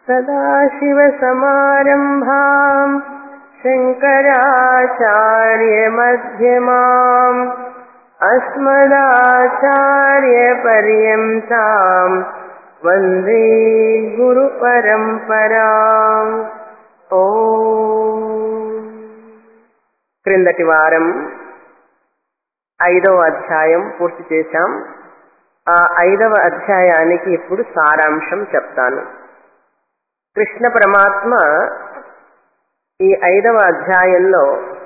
सदाशिवसमारम्भाम् शङ्कराचार्यमध्यमाम् अस्मदाचार्यपर्यन्ताम् वन्दे గురుపరంపరాం ఓ క్రిందటి వారం ఐదవ అధ్యాయం పూర్తి చేశాం ఆ ఐదవ అధ్యాయానికి ఇప్పుడు సారాంశం చెప్తాను కృష్ణ పరమాత్మ ఈ ఐదవ అధ్యాయంలో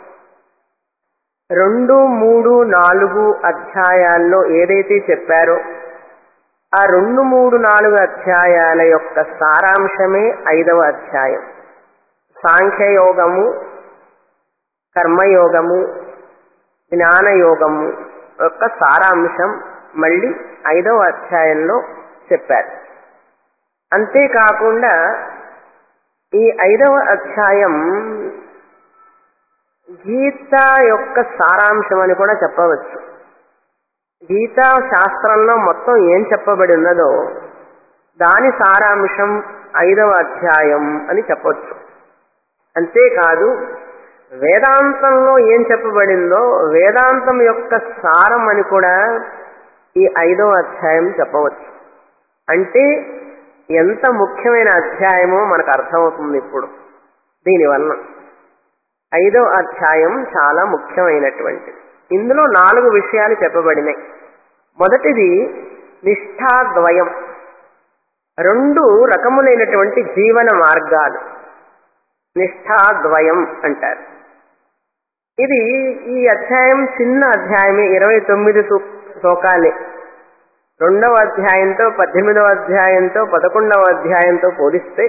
రెండు మూడు నాలుగు అధ్యాయాల్లో ఏదైతే చెప్పారో ఆ రెండు మూడు నాలుగు అధ్యాయాల యొక్క సారాంశమే ఐదవ అధ్యాయం సాంఖ్యయోగము కర్మయోగము జ్ఞానయోగము యొక్క సారాంశం మళ్ళీ ఐదవ అధ్యాయంలో చెప్పారు అంతేకాకుండా ఈ ఐదవ అధ్యాయం గీత యొక్క సారాంశం అని కూడా చెప్పవచ్చు గీతా శాస్త్రంలో మొత్తం ఏం చెప్పబడి ఉన్నదో దాని సారాంశం ఐదవ అధ్యాయం అని చెప్పొచ్చు అంతేకాదు వేదాంతంలో ఏం చెప్పబడిందో వేదాంతం యొక్క సారం అని కూడా ఈ ఐదవ అధ్యాయం చెప్పవచ్చు అంటే ఎంత ముఖ్యమైన అధ్యాయమో మనకు అర్థమవుతుంది ఇప్పుడు దీనివల్ల ఐదవ అధ్యాయం చాలా ముఖ్యమైనటువంటిది ఇందులో నాలుగు విషయాలు చెప్పబడినాయి మొదటిది నిష్ఠాద్వయం రెండు రకములైనటువంటి జీవన మార్గాలు నిష్ఠాద్వయం అంటారు ఇది ఈ అధ్యాయం చిన్న అధ్యాయమే ఇరవై తొమ్మిది శ్లోకాలే రెండవ అధ్యాయంతో పద్దెనిమిదవ అధ్యాయంతో పదకొండవ అధ్యాయంతో పోలిస్తే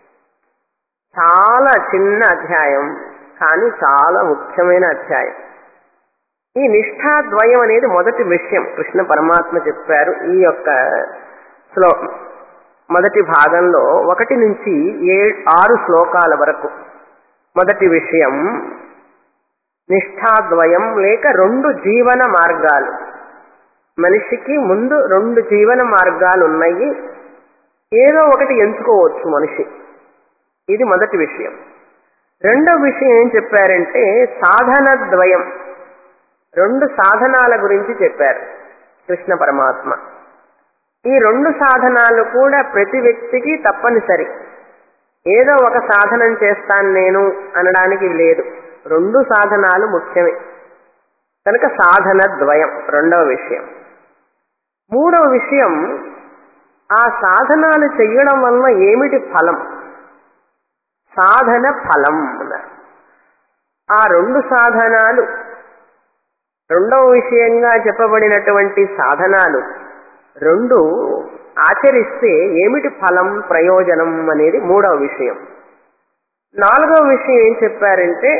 చాలా చిన్న అధ్యాయం కానీ చాలా ముఖ్యమైన అధ్యాయం ఈ నిష్ఠాద్వయం అనేది మొదటి విషయం కృష్ణ పరమాత్మ చెప్పారు ఈ యొక్క శ్లో మొదటి భాగంలో ఒకటి నుంచి ఏ ఆరు శ్లోకాల వరకు మొదటి విషయం నిష్ఠాద్వయం లేక రెండు జీవన మార్గాలు మనిషికి ముందు రెండు జీవన మార్గాలు ఉన్నాయి ఏదో ఒకటి ఎంచుకోవచ్చు మనిషి ఇది మొదటి విషయం రెండో విషయం ఏం చెప్పారంటే సాధన ద్వయం రెండు సాధనాల గురించి చెప్పారు కృష్ణ పరమాత్మ ఈ రెండు సాధనాలు కూడా ప్రతి వ్యక్తికి తప్పనిసరి ఏదో ఒక సాధనం చేస్తాను నేను అనడానికి లేదు రెండు సాధనాలు ముఖ్యమే కనుక సాధన ద్వయం రెండవ విషయం మూడవ విషయం ఆ సాధనాలు చెయ్యడం వల్ల ఏమిటి ఫలం సాధన ఫలం అన్నారు ఆ రెండు సాధనాలు రెండవ విషయంగా చెప్పబడినటువంటి సాధనాలు రెండు ఆచరిస్తే ఏమిటి ఫలం ప్రయోజనం అనేది మూడవ విషయం నాలుగవ విషయం ఏం చెప్పారంటే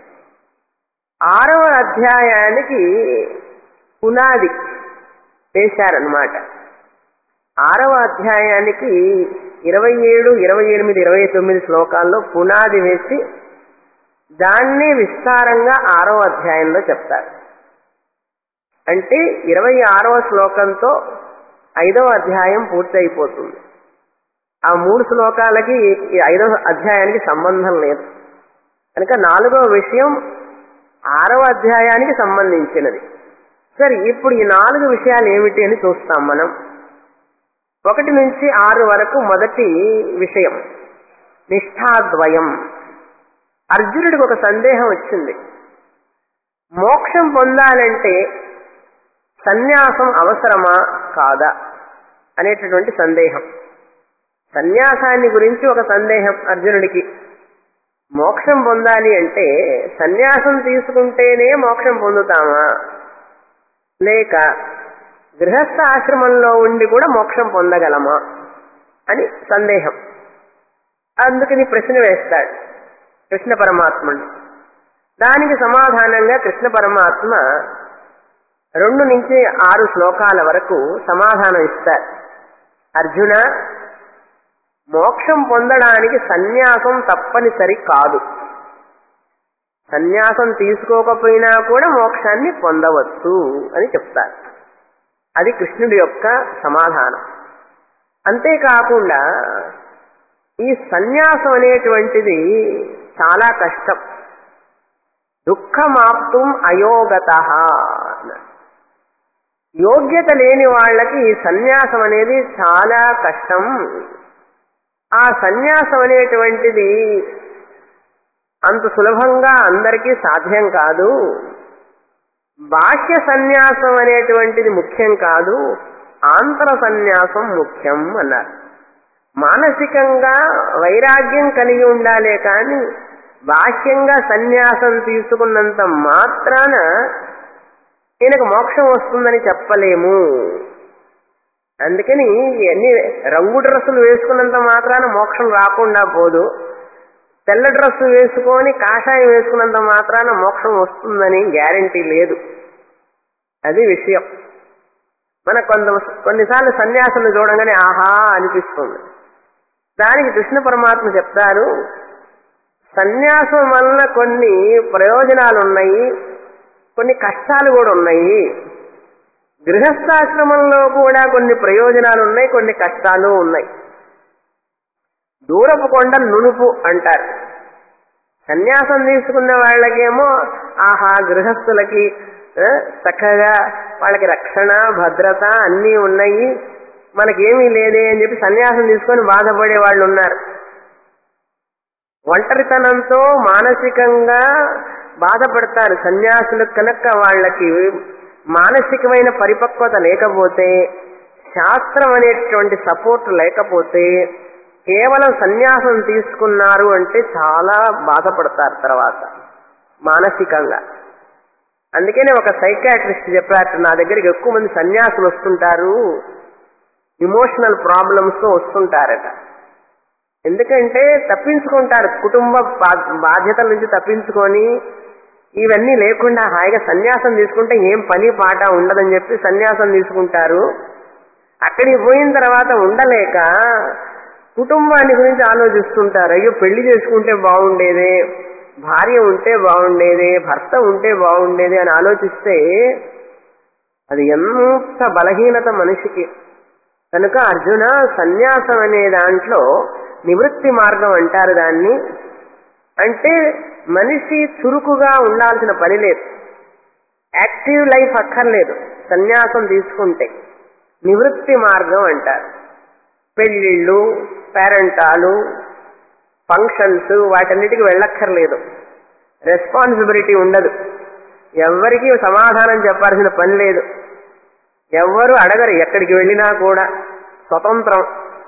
ఆరవ అధ్యాయానికి పునాది వేశారనమాట ఆరవ అధ్యాయానికి ఇరవై ఏడు ఇరవై ఎనిమిది ఇరవై తొమ్మిది శ్లోకాల్లో పునాది వేసి దాన్నే విస్తారంగా ఆరవ అధ్యాయంలో చెప్తారు అంటే ఇరవై ఆరవ శ్లోకంతో ఐదవ అధ్యాయం పూర్తయిపోతుంది ఆ మూడు శ్లోకాలకి ఈ ఐదవ అధ్యాయానికి సంబంధం లేదు కనుక నాలుగవ విషయం ఆరవ అధ్యాయానికి సంబంధించినది సరే ఇప్పుడు ఈ నాలుగు విషయాలు ఏమిటి అని చూస్తాం మనం ఒకటి నుంచి ఆరు వరకు మొదటి విషయం నిష్ఠాద్వయం అర్జునుడికి ఒక సందేహం వచ్చింది మోక్షం పొందాలంటే సన్యాసం అవసరమా కాదా అనేటటువంటి సందేహం సన్యాసాన్ని గురించి ఒక సందేహం అర్జునుడికి మోక్షం పొందాలి అంటే సన్యాసం తీసుకుంటేనే మోక్షం పొందుతామా లేక గృహస్థ ఆశ్రమంలో ఉండి కూడా మోక్షం పొందగలమా అని సందేహం అందుకని ప్రశ్న వేస్తాడు కృష్ణ పరమాత్ముడు దానికి సమాధానంగా కృష్ణ పరమాత్మ రెండు నుంచి ఆరు శ్లోకాల వరకు సమాధానం ఇస్తారు అర్జున మోక్షం పొందడానికి సన్యాసం తప్పనిసరి కాదు సన్యాసం తీసుకోకపోయినా కూడా మోక్షాన్ని పొందవచ్చు అని చెప్తారు అది కృష్ణుడి యొక్క సమాధానం అంతేకాకుండా ఈ సన్యాసం అనేటువంటిది చాలా కష్టం దుఃఖమాప్తుం అయోగత యోగ్యత లేని వాళ్ళకి ఈ సన్యాసం అనేది చాలా కష్టం ఆ సన్యాసం అనేటువంటిది అంత సులభంగా అందరికీ సాధ్యం కాదు బాహ్య సన్యాసం అనేటువంటిది ముఖ్యం కాదు ఆంతర సన్యాసం ముఖ్యం అన్నారు మానసికంగా వైరాగ్యం కలిగి ఉండాలే కానీ బాహ్యంగా సన్యాసం తీసుకున్నంత మాత్రాన ఈయనకు మోక్షం వస్తుందని చెప్పలేము అందుకని ఎన్ని రంగు డ్రెస్సులు వేసుకున్నంత మాత్రాన మోక్షం రాకుండా పోదు తెల్ల డ్రెస్సు వేసుకొని కాషాయం వేసుకున్నంత మాత్రాన మోక్షం వస్తుందని గ్యారంటీ లేదు అది విషయం మన కొంత కొన్నిసార్లు సన్యాసులు చూడంగానే ఆహా అనిపిస్తుంది దానికి కృష్ణ పరమాత్మ చెప్తారు సన్యాసం వల్ల కొన్ని ప్రయోజనాలు ఉన్నాయి కొన్ని కష్టాలు కూడా ఉన్నాయి గృహస్థాశ్రమంలో కూడా కొన్ని ప్రయోజనాలు ఉన్నాయి కొన్ని కష్టాలు ఉన్నాయి దూరపు కొండ నునుపు అంటారు సన్యాసం తీసుకున్న వాళ్ళకేమో ఆహా గృహస్థులకి ఆ, చక్కగా వాళ్ళకి రక్షణ భద్రత అన్నీ ఉన్నాయి మనకేమీ లేదే అని చెప్పి సన్యాసం తీసుకొని బాధపడే వాళ్ళు ఉన్నారు ఒంటరితనంతో మానసికంగా బాధపడతారు సన్యాసులు కనుక వాళ్ళకి మానసికమైన పరిపక్వత లేకపోతే శాస్త్రం అనేటువంటి సపోర్ట్ లేకపోతే కేవలం సన్యాసం తీసుకున్నారు అంటే చాలా బాధపడతారు తర్వాత మానసికంగా అందుకనే ఒక సైకాట్రిస్ట్ చెప్పారు నా దగ్గరికి ఎక్కువ మంది సన్యాసులు వస్తుంటారు ఇమోషనల్ ప్రాబ్లమ్స్ తో వస్తుంటారట ఎందుకంటే తప్పించుకుంటారు కుటుంబ బా- బాధ్యతల నుంచి తప్పించుకొని ఇవన్నీ లేకుండా హాయిగా సన్యాసం తీసుకుంటే ఏం పని పాట ఉండదని చెప్పి సన్యాసం తీసుకుంటారు అక్కడికి పోయిన తర్వాత ఉండలేక కుటుంబాన్ని గురించి ఆలోచిస్తుంటారు అయ్యో పెళ్లి చేసుకుంటే బాగుండేదే భార్య ఉంటే బాగుండేదే భర్త ఉంటే బాగుండేది అని ఆలోచిస్తే అది ఎంత బలహీనత మనిషికి కనుక అర్జున సన్యాసం అనే దాంట్లో నివృత్తి మార్గం అంటారు దాన్ని అంటే మనిషి చురుకుగా ఉండాల్సిన పని లేదు యాక్టివ్ లైఫ్ అక్కర్లేదు సన్యాసం తీసుకుంటే నివృత్తి మార్గం అంటారు పెళ్లిళ్ళు పేరెంటాలు ఫంక్షన్స్ వాటన్నిటికీ వెళ్ళక్కర్లేదు రెస్పాన్సిబిలిటీ ఉండదు ఎవ్వరికీ సమాధానం చెప్పాల్సిన పని లేదు ఎవ్వరు అడగరు ఎక్కడికి వెళ్ళినా కూడా స్వతంత్రం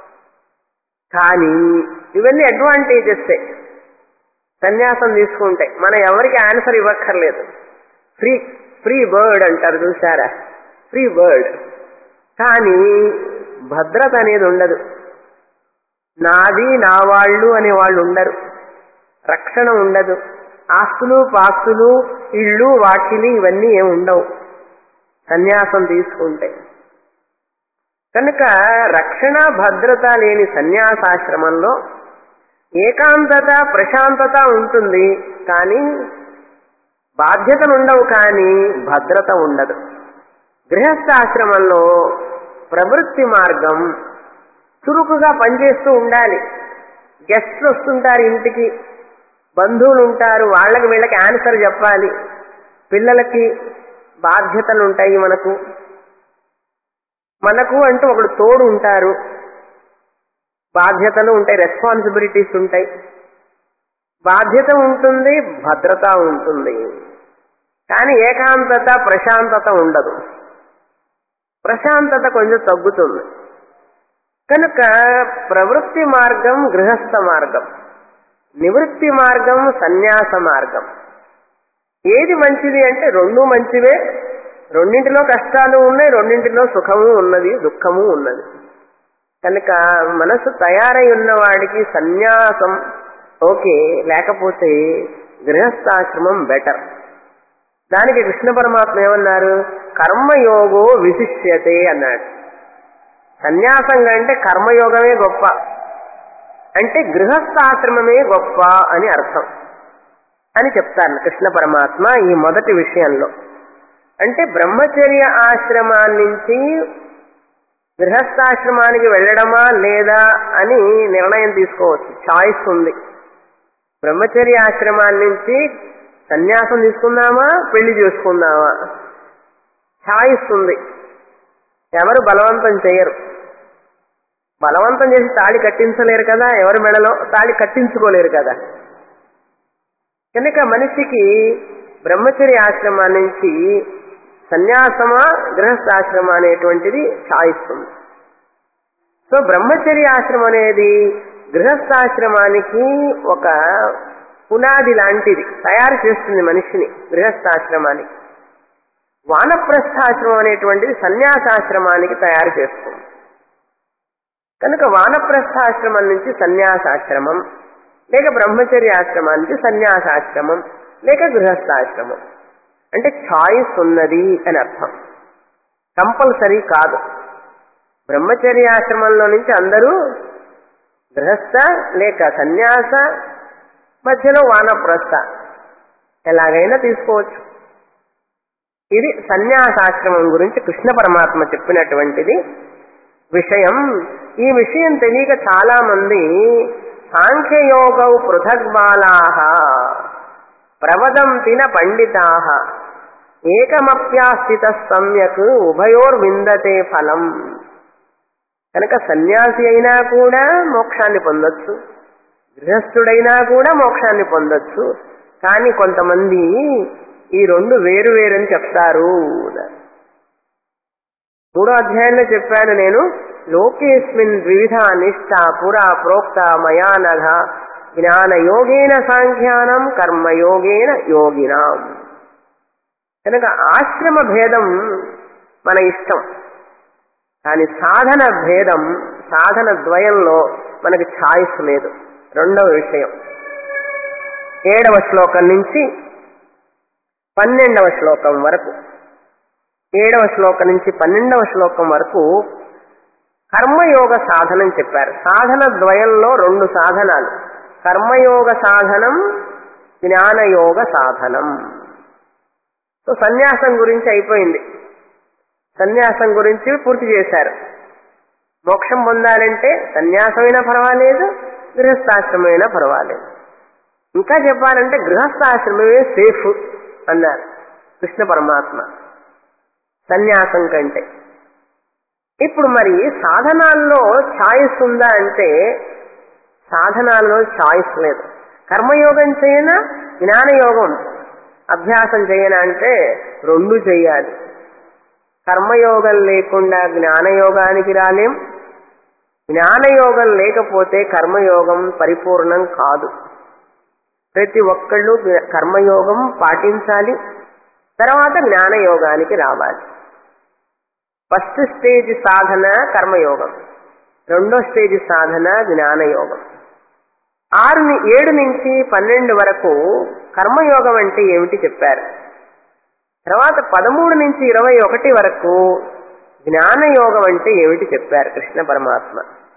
కానీ ఇవన్నీ అడ్వాంటేజెస్ సన్యాసం తీసుకుంటే మనం ఎవరికి ఆన్సర్ ఇవ్వక్కర్లేదు ఫ్రీ ఫ్రీ బర్డ్ అంటారు చూసారా ఫ్రీ బర్డ్ కానీ భద్రత అనేది ఉండదు నాది నా వాళ్ళు అనే వాళ్ళు ఉండరు రక్షణ ఉండదు ఆస్తులు పాస్తులు ఇళ్ళు వాకిలి ఇవన్నీ ఏమి ఉండవు సన్యాసం తీసుకుంటే కనుక రక్షణ భద్రత లేని సన్యాసాశ్రమంలో ఏకాంతత ప్రశాంతత ఉంటుంది కానీ బాధ్యతలు ఉండవు కానీ భద్రత ఉండదు గృహస్థాశ్రమంలో ప్రవృత్తి మార్గం చురుకుగా పనిచేస్తూ ఉండాలి గెస్ట్లు వస్తుంటారు ఇంటికి బంధువులు ఉంటారు వాళ్ళకి వీళ్ళకి ఆన్సర్ చెప్పాలి పిల్లలకి బాధ్యతలు ఉంటాయి మనకు మనకు అంటూ ఒకడు తోడు ఉంటారు బాధ్యతలు ఉంటాయి రెస్పాన్సిబిలిటీస్ ఉంటాయి బాధ్యత ఉంటుంది భద్రత ఉంటుంది కానీ ఏకాంతత ప్రశాంతత ఉండదు ప్రశాంతత కొంచెం తగ్గుతుంది కనుక ప్రవృత్తి మార్గం గృహస్థ మార్గం నివృత్తి మార్గం సన్యాస మార్గం ఏది మంచిది అంటే రెండు మంచివే రెండింటిలో కష్టాలు ఉన్నాయి రెండింటిలో సుఖము ఉన్నది దుఃఖము ఉన్నది కనుక మనసు తయారై ఉన్నవాడికి సన్యాసం ఓకే లేకపోతే గృహస్థాశ్రమం బెటర్ దానికి కృష్ణ పరమాత్మ ఏమన్నారు కర్మయోగో విశిష్యతే అన్నాడు సన్యాసం కంటే కర్మయోగమే గొప్ప అంటే గృహస్థాశ్రమమే గొప్ప అని అర్థం అని చెప్తారు కృష్ణ పరమాత్మ ఈ మొదటి విషయంలో అంటే బ్రహ్మచర్య ఆశ్రమాన్నించి గృహస్థాశ్రమానికి వెళ్ళడమా లేదా అని నిర్ణయం తీసుకోవచ్చు చాయిస్ ఉంది బ్రహ్మచర్య ఆశ్రమాన్ని నుంచి సన్యాసం తీసుకుందామా పెళ్లి చేసుకుందామా ఛాయిస్ ఉంది ఎవరు బలవంతం చేయరు బలవంతం చేసి తాళి కట్టించలేరు కదా ఎవరి మెడలో తాళి కట్టించుకోలేరు కదా కనుక మనిషికి బ్రహ్మచర్య ఆశ్రమం నుంచి సన్యాసమా గృహస్థాశ్రమం అనేటువంటిది ఛాయిస్ ఉంది సో బ్రహ్మచర్య ఆశ్రమం అనేది గృహస్థాశ్రమానికి ఒక పునాది లాంటిది తయారు చేస్తుంది మనిషిని గృహస్థాశ్రమానికి వానప్రస్థాశ్రమం అనేటువంటిది సన్యాసాశ్రమానికి తయారు చేస్తుంది కనుక వానప్రస్థాశ్రమం నుంచి సన్యాసాశ్రమం లేక బ్రహ్మచర్య ఆశ్రమం నుంచి సన్యాసాశ్రమం లేక గృహస్థాశ్రమం అంటే ఛాయిస్ ఉన్నది అని అర్థం కంపల్సరీ కాదు బ్రహ్మచర్యాశ్రమంలో నుంచి అందరూ గృహస్థ లేక సన్యాస మధ్యలో వానప్రస్థ ఎలాగైనా తీసుకోవచ్చు ఇది సన్యాసాశ్రమం గురించి కృష్ణ పరమాత్మ చెప్పినటువంటిది విషయం ఈ విషయం తెలియక చాలా మంది సాంఖ్యయోగౌ పృథగ్బాలా ప్రవదంతిన పండితా ఏకమప్యాస్థిత సమ్యక్ ఉభయోర్విందతే ఫలం కనుక సన్యాసి అయినా కూడా మోక్షాన్ని పొందొచ్చు గృహస్థుడైనా కూడా మోక్షాన్ని పొందొచ్చు కానీ కొంతమంది ఈ రెండు వేరు వేరని చెప్తారు మూడో అధ్యాయంలో చెప్పాను నేను లోకేస్మిన్ వివిధ నిష్ఠ పురా ప్రోక్త మయానఘ జ్ఞాన యోగేన సాంఖ్యానం కర్మయోగేన యోగినాం కనుక ఆశ్రమ భేదం మన ఇష్టం కానీ సాధన భేదం సాధన ద్వయంలో మనకి ఛాయిస్ లేదు రెండవ విషయం ఏడవ శ్లోకం నుంచి పన్నెండవ శ్లోకం వరకు ఏడవ శ్లోకం నుంచి పన్నెండవ శ్లోకం వరకు కర్మయోగ సాధనం చెప్పారు సాధన ద్వయంలో రెండు సాధనాలు కర్మయోగ సాధనం జ్ఞానయోగ సాధనం సో సన్యాసం గురించి అయిపోయింది సన్యాసం గురించి పూర్తి చేశారు మోక్షం పొందాలంటే సన్యాసమైనా పర్వాలేదు గృహస్థాశ్రమైనా పర్వాలేదు ఇంకా చెప్పాలంటే గృహస్థాశ్రమమే సేఫ్ అన్నారు కృష్ణ పరమాత్మ సన్యాసం కంటే ఇప్పుడు మరి సాధనాల్లో ఛాయిస్ ఉందా అంటే సాధనాల్లో ఛాయిస్ లేదు కర్మయోగం చేయనా జ్ఞానయోగం అభ్యాసం చేయనా అంటే రెండు చెయ్యాలి కర్మయోగం లేకుండా జ్ఞానయోగానికి రాలేం జ్ఞానయోగం లేకపోతే కర్మయోగం పరిపూర్ణం కాదు ప్రతి ఒక్కళ్ళు కర్మయోగం పాటించాలి తర్వాత జ్ఞానయోగానికి రావాలి ఫస్ట్ స్టేజ్ సాధన కర్మయోగం రెండో స్టేజ్ సాధన జ్ఞానయోగం ఆరు ఏడు నుంచి పన్నెండు వరకు కర్మయోగం అంటే ఏమిటి చెప్పారు తర్వాత పదమూడు నుంచి ఇరవై ఒకటి వరకు జ్ఞానయోగం అంటే ఏమిటి చెప్పారు కృష్ణ పరమాత్మ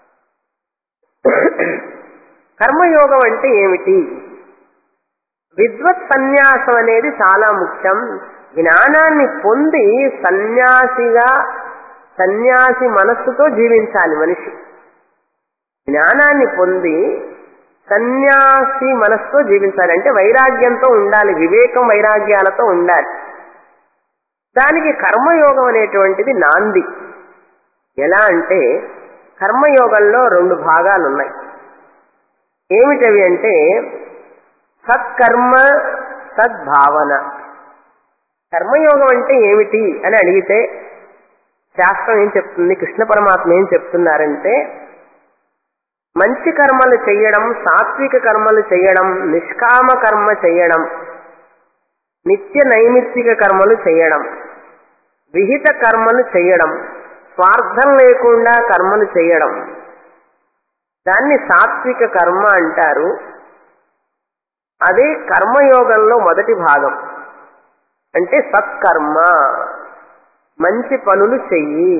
కర్మయోగం అంటే ఏమిటి విద్వత్ సన్యాసం అనేది చాలా ముఖ్యం జ్ఞానాన్ని పొంది సన్యాసిగా సన్యాసి మనస్సుతో జీవించాలి మనిషి జ్ఞానాన్ని పొంది సన్యాసి మనస్సుతో జీవించాలి అంటే వైరాగ్యంతో ఉండాలి వివేకం వైరాగ్యాలతో ఉండాలి దానికి కర్మయోగం అనేటువంటిది నాంది ఎలా అంటే కర్మయోగంలో రెండు భాగాలు ఉన్నాయి ఏమిటవి అంటే సత్కర్మ సద్భావన కర్మయోగం అంటే ఏమిటి అని అడిగితే శాస్త్రం ఏం చెప్తుంది కృష్ణ పరమాత్మ ఏం చెప్తున్నారంటే మంచి కర్మలు చేయడం సాత్విక కర్మలు చేయడం నిష్కామ కర్మ చేయడం నిత్య నైమిత్తిక కర్మలు చేయడం విహిత కర్మలు చేయడం స్వార్థం లేకుండా కర్మలు చేయడం దాన్ని సాత్విక కర్మ అంటారు అదే కర్మయోగంలో మొదటి భాగం అంటే సత్కర్మ మంచి పనులు చెయ్యి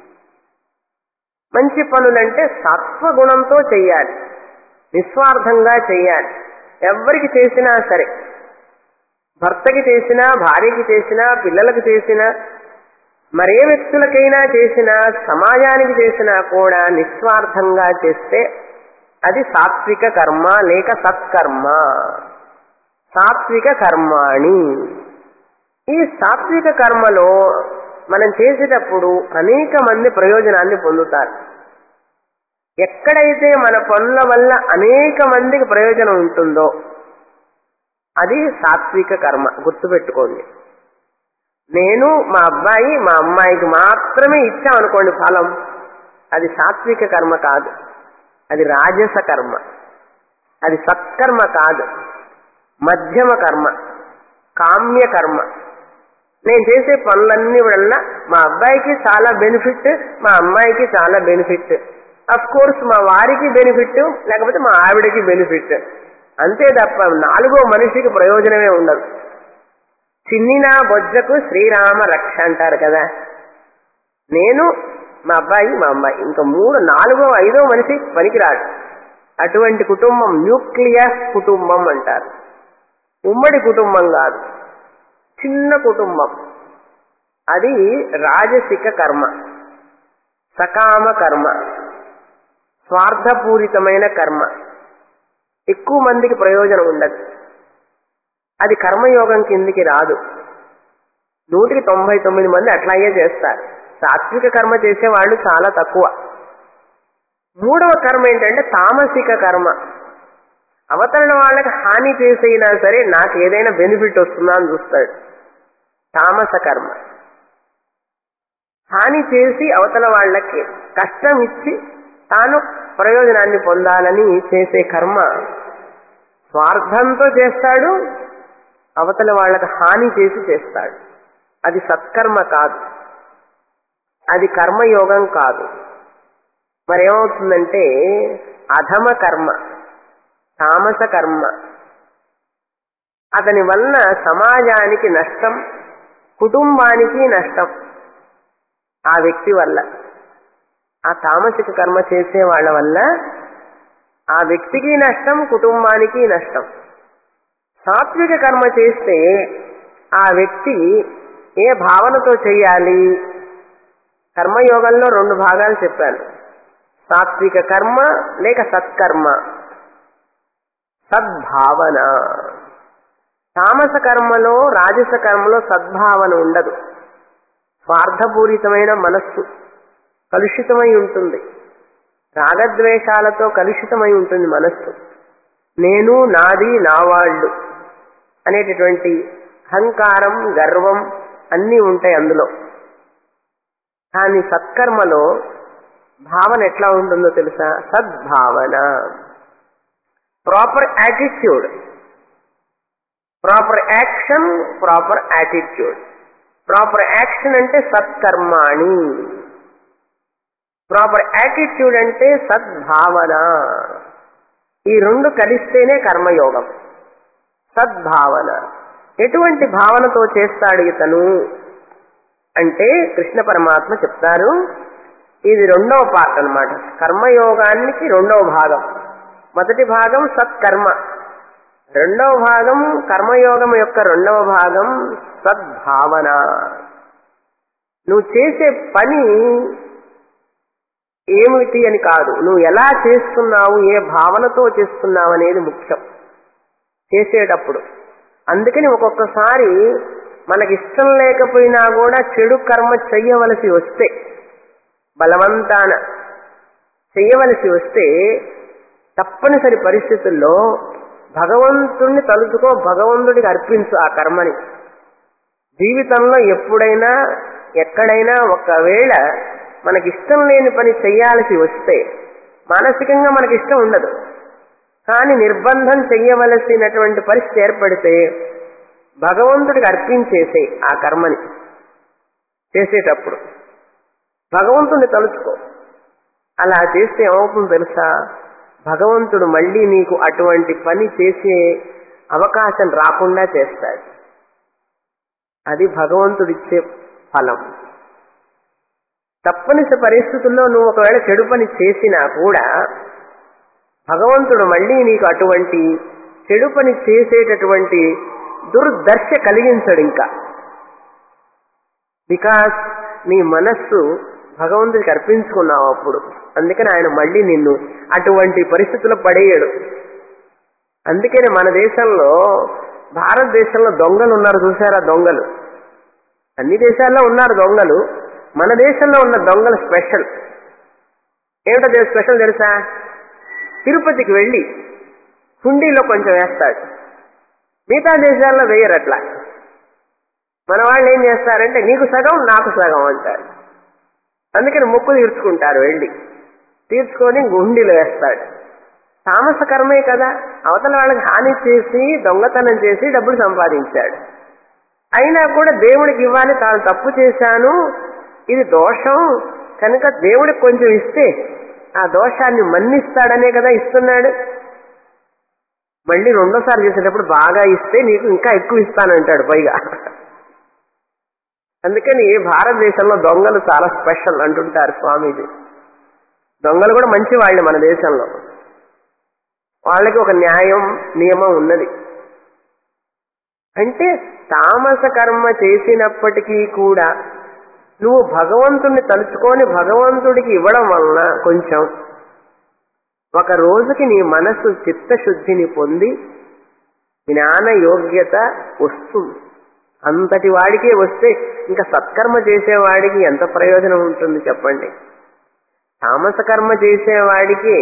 మంచి పనులంటే సత్వగుణంతో చెయ్యాలి నిస్వార్థంగా చెయ్యాలి ఎవరికి చేసినా సరే భర్తకి చేసినా భార్యకి చేసినా పిల్లలకు చేసినా మరే వ్యక్తులకైనా చేసినా సమాజానికి చేసినా కూడా నిస్వార్థంగా చేస్తే అది సాత్విక కర్మ లేక సత్కర్మ సాత్విక కర్మాణి ఈ సాత్విక కర్మలో మనం చేసేటప్పుడు అనేక మంది ప్రయోజనాన్ని పొందుతారు ఎక్కడైతే మన పనుల వల్ల అనేక మందికి ప్రయోజనం ఉంటుందో అది సాత్విక కర్మ గుర్తుపెట్టుకోండి నేను మా అబ్బాయి మా అమ్మాయికి మాత్రమే ఇచ్చామనుకోండి ఫలం అది సాత్విక కర్మ కాదు అది రాజస కర్మ అది సత్కర్మ కాదు మధ్యమ కర్మ కామ్య కర్మ నేను చేసే పనులన్నీ వల్ల మా అబ్బాయికి చాలా బెనిఫిట్ మా అమ్మాయికి చాలా బెనిఫిట్ అఫ్ కోర్స్ మా వారికి బెనిఫిట్ లేకపోతే మా ఆవిడకి బెనిఫిట్ అంతే తప్ప నాలుగో మనిషికి ప్రయోజనమే ఉండదు చిన్నినా బొజ్జకు శ్రీరామ రక్ష అంటారు కదా నేను మా అబ్బాయి మా అమ్మాయి ఇంకా మూడు నాలుగో ఐదో మనిషి పనికిరాడు అటువంటి కుటుంబం న్యూక్లియస్ కుటుంబం అంటారు ఉమ్మడి కుటుంబం కాదు చిన్న కుటుంబం అది రాజసిక కర్మ సకామ కర్మ స్వార్థపూరితమైన కర్మ ఎక్కువ మందికి ప్రయోజనం ఉండదు అది కర్మయోగం కిందికి రాదు నూటికి తొంభై తొమ్మిది మంది అట్లాగే చేస్తారు సాత్విక కర్మ చేసేవాళ్ళు చాలా తక్కువ మూడవ కర్మ ఏంటంటే తామసిక కర్మ అవతరణ వాళ్ళకి హాని చేసైనా సరే నాకు ఏదైనా బెనిఫిట్ వస్తుందా అని చూస్తాడు తామస కర్మ హాని చేసి అవతల వాళ్ళకి కష్టం ఇచ్చి తాను ప్రయోజనాన్ని పొందాలని చేసే కర్మ స్వార్థంతో చేస్తాడు అవతల వాళ్ళకి హాని చేసి చేస్తాడు అది సత్కర్మ కాదు అది కర్మయోగం కాదు మరేమవుతుందంటే అధమ కర్మ తామస కర్మ అతని వలన సమాజానికి నష్టం కుటుంబానికి నష్టం ఆ వ్యక్తి వల్ల ఆ తామసిక కర్మ చేసే వాళ్ళ వల్ల ఆ వ్యక్తికి నష్టం కుటుంబానికి నష్టం సాత్విక కర్మ చేస్తే ఆ వ్యక్తి ఏ భావనతో చేయాలి కర్మయోగంలో రెండు భాగాలు చెప్పాను సాత్విక కర్మ లేక సత్కర్మ సద్భావన తామస కర్మలో రాజస కర్మలో సద్భావన ఉండదు స్వార్థపూరితమైన మనస్సు కలుషితమై ఉంటుంది రాగద్వేషాలతో కలుషితమై ఉంటుంది మనస్సు నేను నాది నా వాళ్ళు అనేటటువంటి అహంకారం గర్వం అన్నీ ఉంటాయి అందులో కానీ సత్కర్మలో భావన ఎట్లా ఉంటుందో తెలుసా సద్భావన proper attitude proper action proper attitude proper action అంటే సత్కర్మాణి ప్రాపర్ యాటిట్యూడ్ అంటే సద్భావన ఈ రెండు కలిస్తేనే కర్మయోగం సద్భావన ఎటువంటి భావనతో చేస్తాడు ఇతను అంటే కృష్ణ పరమాత్మ చెప్తారు ఇది రెండవ పార్ట్ అనమాట కర్మయోగానికి రెండవ భాగం మొదటి భాగం సత్కర్మ రెండవ భాగం కర్మయోగం యొక్క రెండవ భాగం సద్భావన నువ్వు చేసే పని ఏమిటి అని కాదు నువ్వు ఎలా చేస్తున్నావు ఏ భావనతో చేస్తున్నావు అనేది ముఖ్యం చేసేటప్పుడు అందుకని ఒక్కొక్కసారి మనకి ఇష్టం లేకపోయినా కూడా చెడు కర్మ చెయ్యవలసి వస్తే బలవంతాన చెయ్యవలసి వస్తే తప్పనిసరి పరిస్థితుల్లో భగవంతుణ్ణి తలుచుకో భగవంతుడికి అర్పించు ఆ కర్మని జీవితంలో ఎప్పుడైనా ఎక్కడైనా ఒకవేళ మనకి ఇష్టం లేని పని చెయ్యాల్సి వస్తే మానసికంగా మనకి ఇష్టం ఉండదు కానీ నిర్బంధం చెయ్యవలసినటువంటి పరిస్థితి ఏర్పడితే భగవంతుడికి అర్పించేసే ఆ కర్మని చేసేటప్పుడు భగవంతుడిని తలుచుకో అలా చేస్తే ఏమవుతుందో తెలుసా భగవంతుడు మళ్ళీ నీకు అటువంటి పని చేసే అవకాశం రాకుండా చేస్తాడు అది భగవంతుడిచ్చే ఫలం తప్పనిసరి పరిస్థితుల్లో నువ్వు ఒకవేళ చెడు పని చేసినా కూడా భగవంతుడు మళ్ళీ నీకు అటువంటి చెడు పని చేసేటటువంటి దుర్దర్శ కలిగించడు ఇంకా బికాస్ నీ మనస్సు భగవంతుడికి అర్పించుకున్నావు అప్పుడు అందుకని ఆయన మళ్ళీ నిన్ను అటువంటి పరిస్థితుల్లో పడేయడు అందుకని మన దేశంలో భారతదేశంలో దొంగలు ఉన్నారు చూసారా దొంగలు అన్ని దేశాల్లో ఉన్నారు దొంగలు మన దేశంలో ఉన్న దొంగలు స్పెషల్ ఏమిటో స్పెషల్ తెలుసా తిరుపతికి వెళ్ళి హుండీలో కొంచెం వేస్తాడు మిగతా దేశాల్లో వేయరు అట్లా మన వాళ్ళు ఏం చేస్తారంటే నీకు సగం నాకు సగం అంటారు అందుకని మొక్కు తీర్చుకుంటారు వెళ్ళి తీర్చుకొని గుండీలో వేస్తాడు తామస కర్మే కదా అవతల వాళ్ళకి హాని చేసి దొంగతనం చేసి డబ్బులు సంపాదించాడు అయినా కూడా దేవుడికి ఇవ్వాలి తాను తప్పు చేశాను ఇది దోషం కనుక దేవుడికి కొంచెం ఇస్తే ఆ దోషాన్ని మన్నిస్తాడనే కదా ఇస్తున్నాడు మళ్ళీ రెండోసారి చేసేటప్పుడు బాగా ఇస్తే నీకు ఇంకా ఎక్కువ ఇస్తానంటాడు పైగా అందుకని భారతదేశంలో దొంగలు చాలా స్పెషల్ అంటుంటారు స్వామీజీ దొంగలు కూడా మంచి వాళ్ళే మన దేశంలో వాళ్ళకి ఒక న్యాయం నియమం ఉన్నది అంటే తామస కర్మ చేసినప్పటికీ కూడా నువ్వు భగవంతుణ్ణి తలుచుకొని భగవంతుడికి ఇవ్వడం వలన కొంచెం ఒక రోజుకి నీ మనసు చిత్తశుద్ధిని పొంది జ్ఞాన యోగ్యత వస్తుంది అంతటి వాడికే వస్తే ఇంకా సత్కర్మ చేసేవాడికి ఎంత ప్రయోజనం ఉంటుంది చెప్పండి తామస కర్మ చేసేవాడికి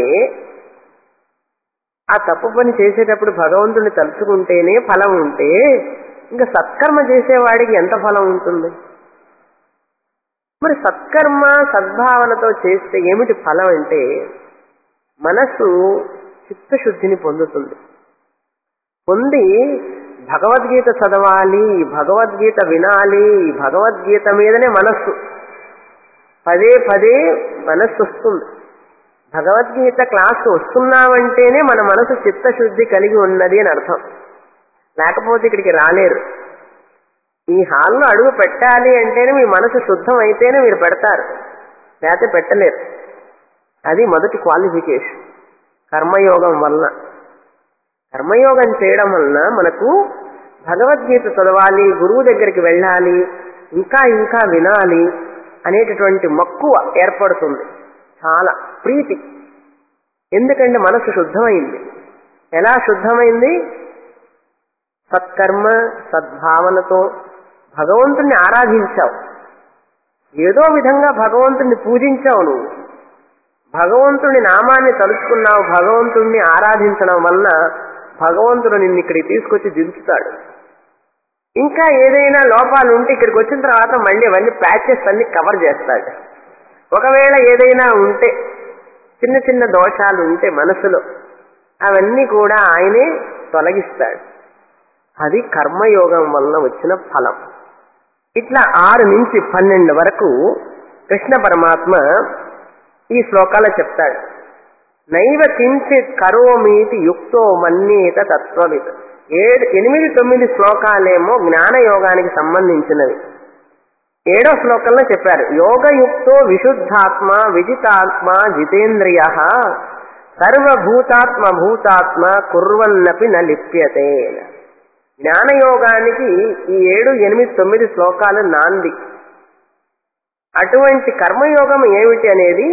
ఆ తప్పు పని చేసేటప్పుడు భగవంతుని తలుచుకుంటేనే ఫలం ఉంటే ఇంకా సత్కర్మ చేసేవాడికి ఎంత ఫలం ఉంటుంది మరి సత్కర్మ సద్భావనతో చేస్తే ఏమిటి ఫలం అంటే మనసు చిత్తశుద్ధిని పొందుతుంది పొంది భగవద్గీత చదవాలి భగవద్గీత వినాలి భగవద్గీత మీదనే మనస్సు పదే పదే మనస్సు వస్తుంది భగవద్గీత క్లాసు వస్తున్నామంటేనే మన మనసు చిత్తశుద్ధి కలిగి ఉన్నది అని అర్థం లేకపోతే ఇక్కడికి రాలేరు ఈ హాల్లో అడుగు పెట్టాలి అంటేనే మీ మనసు శుద్ధం అయితేనే మీరు పెడతారు లేకపోతే పెట్టలేరు అది మొదటి క్వాలిఫికేషన్ కర్మయోగం వలన కర్మయోగం చేయడం వలన మనకు భగవద్గీత చదవాలి గురువు దగ్గరికి వెళ్ళాలి ఇంకా ఇంకా వినాలి అనేటటువంటి మక్కువ ఏర్పడుతుంది చాలా ప్రీతి ఎందుకంటే మనసు శుద్ధమైంది ఎలా శుద్ధమైంది సత్కర్మ సద్భావనతో భగవంతుణ్ణి ఆరాధించావు ఏదో విధంగా భగవంతుణ్ణి పూజించావు నువ్వు భగవంతుని నామాన్ని తలుచుకున్నావు భగవంతుణ్ణి ఆరాధించడం వలన భగవంతుడు నిన్ను ఇక్కడికి తీసుకొచ్చి దించుతాడు ఇంకా ఏదైనా లోపాలు ఉంటే ఇక్కడికి వచ్చిన తర్వాత మళ్ళీ అవన్నీ ప్యాచెస్ అన్ని కవర్ చేస్తాడు ఒకవేళ ఏదైనా ఉంటే చిన్న చిన్న దోషాలు ఉంటే మనసులో అవన్నీ కూడా ఆయనే తొలగిస్తాడు అది కర్మయోగం వలన వచ్చిన ఫలం ఇట్లా ఆరు నుంచి పన్నెండు వరకు కృష్ణ పరమాత్మ ఈ శ్లోకాలు చెప్తాడు నైవ కించిత్ కరోమీతి యుక్తో మన్యేత తత్వవిత్ ఏడు ఎనిమిది తొమ్మిది శ్లోకాలేమో జ్ఞానయోగానికి సంబంధించినవి ఏడో శ్లోకంలో చెప్పారు యోగయుక్తో విశుద్ధాత్మ విజితాత్మ జితేంద్రియ సర్వభూతాత్మ భూతాత్మ కుర్వన్నపి న లిప్యతే జ్ఞానయోగానికి ఈ ఏడు ఎనిమిది తొమ్మిది శ్లోకాలు నాంది అటువంటి కర్మయోగం ఏమిటి అనేది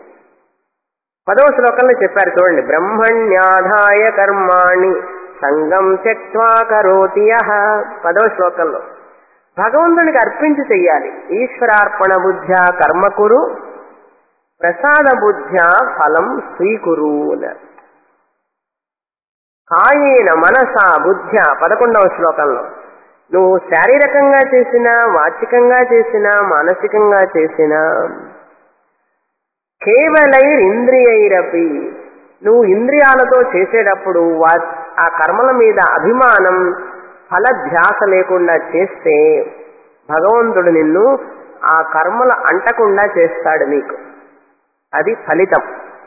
పదవ శ్లోకంలో చెప్పారు చూడండి బ్రహ్మణ్యాధాయ కర్మాణి సంగం త్యక్వా కరోతి యః పదవ శ్లోకంలో భగవంతునికి అర్పించి చెయ్యాలి ఈశ్వరార్పణ బుద్ధ్యా కర్మకురు ప్రసాద బుద్ధ్యా ఫలం స్వీకురు అన్నారు. కాయేన మనస బుద్ధ్య పదకొండవ శ్లోకంలో నువ్వు శారీరకంగా చేసినా వాచికంగా చేసినా మానసికంగా చేసినా కేవలైర్ ఇంద్రియైరపి నువ్వు ఇంద్రియాలతో చేసేటప్పుడు వా- ఆ కర్మల మీద అభిమానం ఫలధ్యాస లేకుండా చేస్తే భగవంతుడు నిన్ను ఆ కర్మల అంటకుండా చేస్తాడు నీకు అది ఫలితం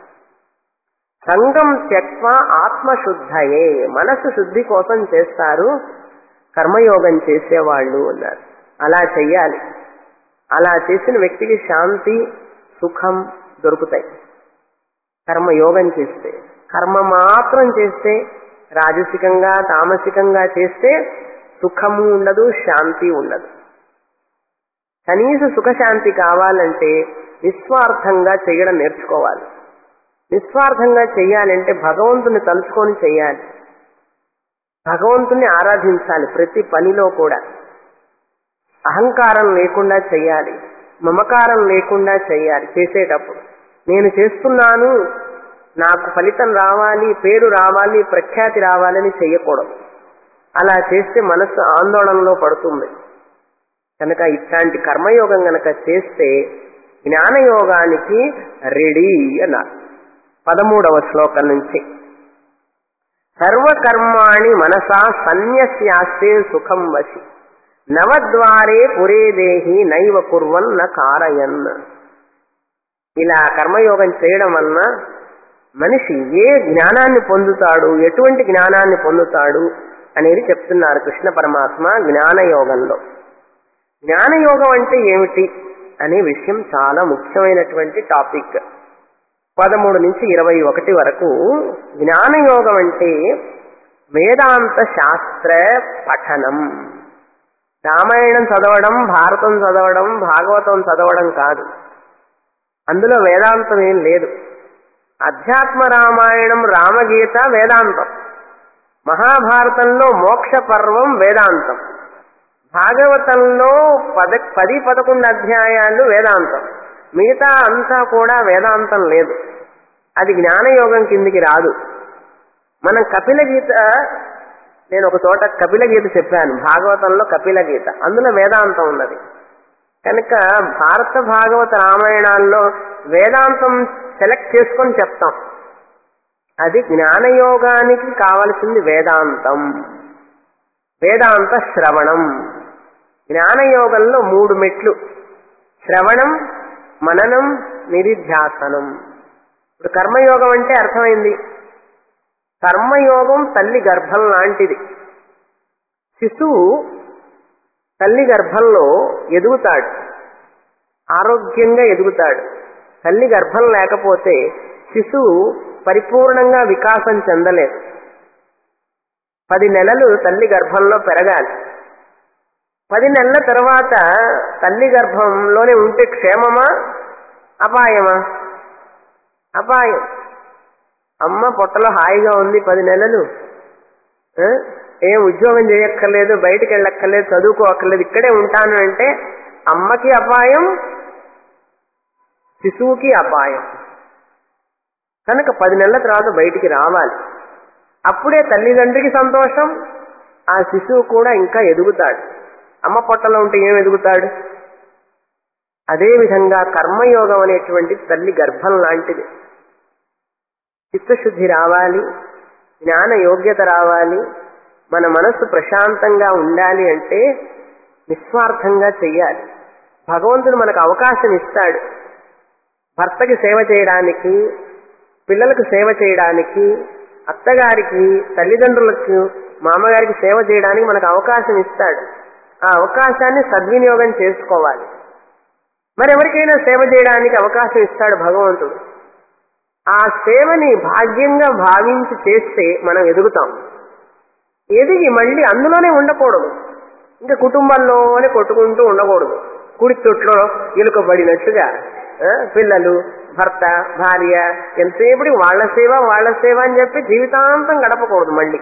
సంగం త్యక్వ ఆత్మశుద్ధయే మనసు శుద్ధి కోసం చేస్తారు కర్మయోగం చేసేవాళ్ళు అన్నారు అలా చెయ్యాలి అలా చేసిన వ్యక్తికి శాంతి సుఖం దొరుకుతాయి కర్మయోగం చేస్తే కర్మ మాత్రం చేస్తే రాజసికంగా తామసికంగా చేస్తే సుఖము ఉండదు శాంతి ఉండదు కనీస సుఖశాంతి కావాలంటే నిస్వార్థంగా చేయడం నేర్చుకోవాలి నిస్వార్థంగా చెయ్యాలంటే భగవంతుని తలుచుకొని చెయ్యాలి భగవంతుని ఆరాధించాలి ప్రతి పనిలో కూడా అహంకారం లేకుండా చెయ్యాలి మమకారం లేకుండా చెయ్యాలి చేసేటప్పుడు నేను చేస్తున్నాను నాకు ఫలితం రావాలి పేరు రావాలి ప్రఖ్యాతి రావాలని చెయ్యకూడదు అలా చేస్తే మనసు ఆందోళనలో పడుతుంది కనుక ఇట్లాంటి కర్మయోగం గనక చేస్తే జ్ఞానయోగానికి రెడీ అన్నారు పదమూడవ శ్లోకం నుంచి సర్వకర్మాణి మనసా సన్యస్యాస్తే సుఖం వసి నవద్వారే పురే దేహి నైవ కుర్వన్ న కారయన్ ఇలా కర్మయోగం చేయడం వలన మనిషి ఏ జ్ఞానాన్ని పొందుతాడు ఎటువంటి జ్ఞానాన్ని పొందుతాడు అనేది చెప్తున్నారు కృష్ణ పరమాత్మ జ్ఞానయోగంలో జ్ఞానయోగం అంటే ఏమిటి అనే విషయం చాలా ముఖ్యమైనటువంటి టాపిక్ పదమూడు నుంచి ఇరవై ఒకటి వరకు జ్ఞానయోగం అంటే వేదాంత శాస్త్ర పఠనం రామాయణం చదవడం భారతం చదవడం భాగవతం చదవడం కాదు అందులో వేదాంతం ఏం లేదు అధ్యాత్మ రామాయణం రామగీత వేదాంతం మహాభారతంలో మోక్ష పర్వం వేదాంతం భాగవతంలో పద పది పదకొండు అధ్యాయాలు వేదాంతం మిగతా అంతా కూడా వేదాంతం లేదు అది జ్ఞానయోగం కిందికి రాదు మనం కపిల గీత నేను ఒక చోట కపిల గీత చెప్పాను భాగవతంలో కపిల గీత అందులో వేదాంతం ఉన్నది కనుక భారత భాగవత రామాయణాల్లో వేదాంతం సెలెక్ట్ చేసుకొని చెప్తాం అది జ్ఞానయోగానికి కావలసింది వేదాంతం వేదాంత శ్రవణం జ్ఞానయోగంలో మూడు మెట్లు శ్రవణం మననం నిరిధ్యాసనం ఇప్పుడు కర్మయోగం అంటే అర్థమైంది కర్మయోగం తల్లి గర్భం లాంటిది శిశువు తల్లి గర్భంలో ఎదుగుతాడు ఆరోగ్యంగా ఎదుగుతాడు తల్లి గర్భం లేకపోతే శిశువు పరిపూర్ణంగా వికాసం చెందలేదు పది నెలలు తల్లి గర్భంలో పెరగాలి పది నెలల తర్వాత తల్లి గర్భంలోనే ఉంటే క్షేమమా అపాయమా అపాయం అమ్మ పొట్టలో హాయిగా ఉంది పది నెలలు ఆ? ఏం ఉద్యోగం చేయక్కర్లేదు బయటికి వెళ్ళక్కర్లేదు చదువుకోక్కర్లేదు ఇక్కడే ఉంటాను అంటే అమ్మకి అపాయం శిశువుకి అపాయం కనుక పది నెలల తర్వాత బయటికి రావాలి అప్పుడే తల్లిదండ్రికి సంతోషం ఆ శిశువు కూడా ఇంకా ఎదుగుతాడు అమ్మ పొట్టలో ఉంటే ఏం ఎదుగుతాడు అదేవిధంగా కర్మయోగం అనేటువంటి తల్లి గర్భం లాంటిది చిత్తశుద్ధి రావాలి జ్ఞాన యోగ్యత రావాలి మన మనస్సు ప్రశాంతంగా ఉండాలి అంటే నిస్వార్థంగా చెయ్యాలి భగవంతుడు మనకు అవకాశం ఇస్తాడు భర్తకి సేవ చేయడానికి పిల్లలకు సేవ చేయడానికి అత్తగారికి తల్లిదండ్రులకు మామగారికి సేవ చేయడానికి మనకు అవకాశం ఇస్తాడు ఆ అవకాశాన్ని సద్వినియోగం చేసుకోవాలి మరి ఎవరికైనా సేవ చేయడానికి అవకాశం ఇస్తాడు భగవంతుడు ఆ సేవని భాగ్యంగా భావించి చేస్తే మనం ఎదుగుతాం ఎదిగి మళ్ళీ అందులోనే ఉండకూడదు ఇంకా కుటుంబంలోనే కొట్టుకుంటూ ఉండకూడదు కుడి తొట్లో ఇలుకబడినట్టుగా ఆ, పిల్లలు భర్త భార్య ఎంతసేపటి వాళ్ళ సేవ వాళ్ళ సేవ అని చెప్పి జీవితాంతం గడపకూడదు మళ్ళీ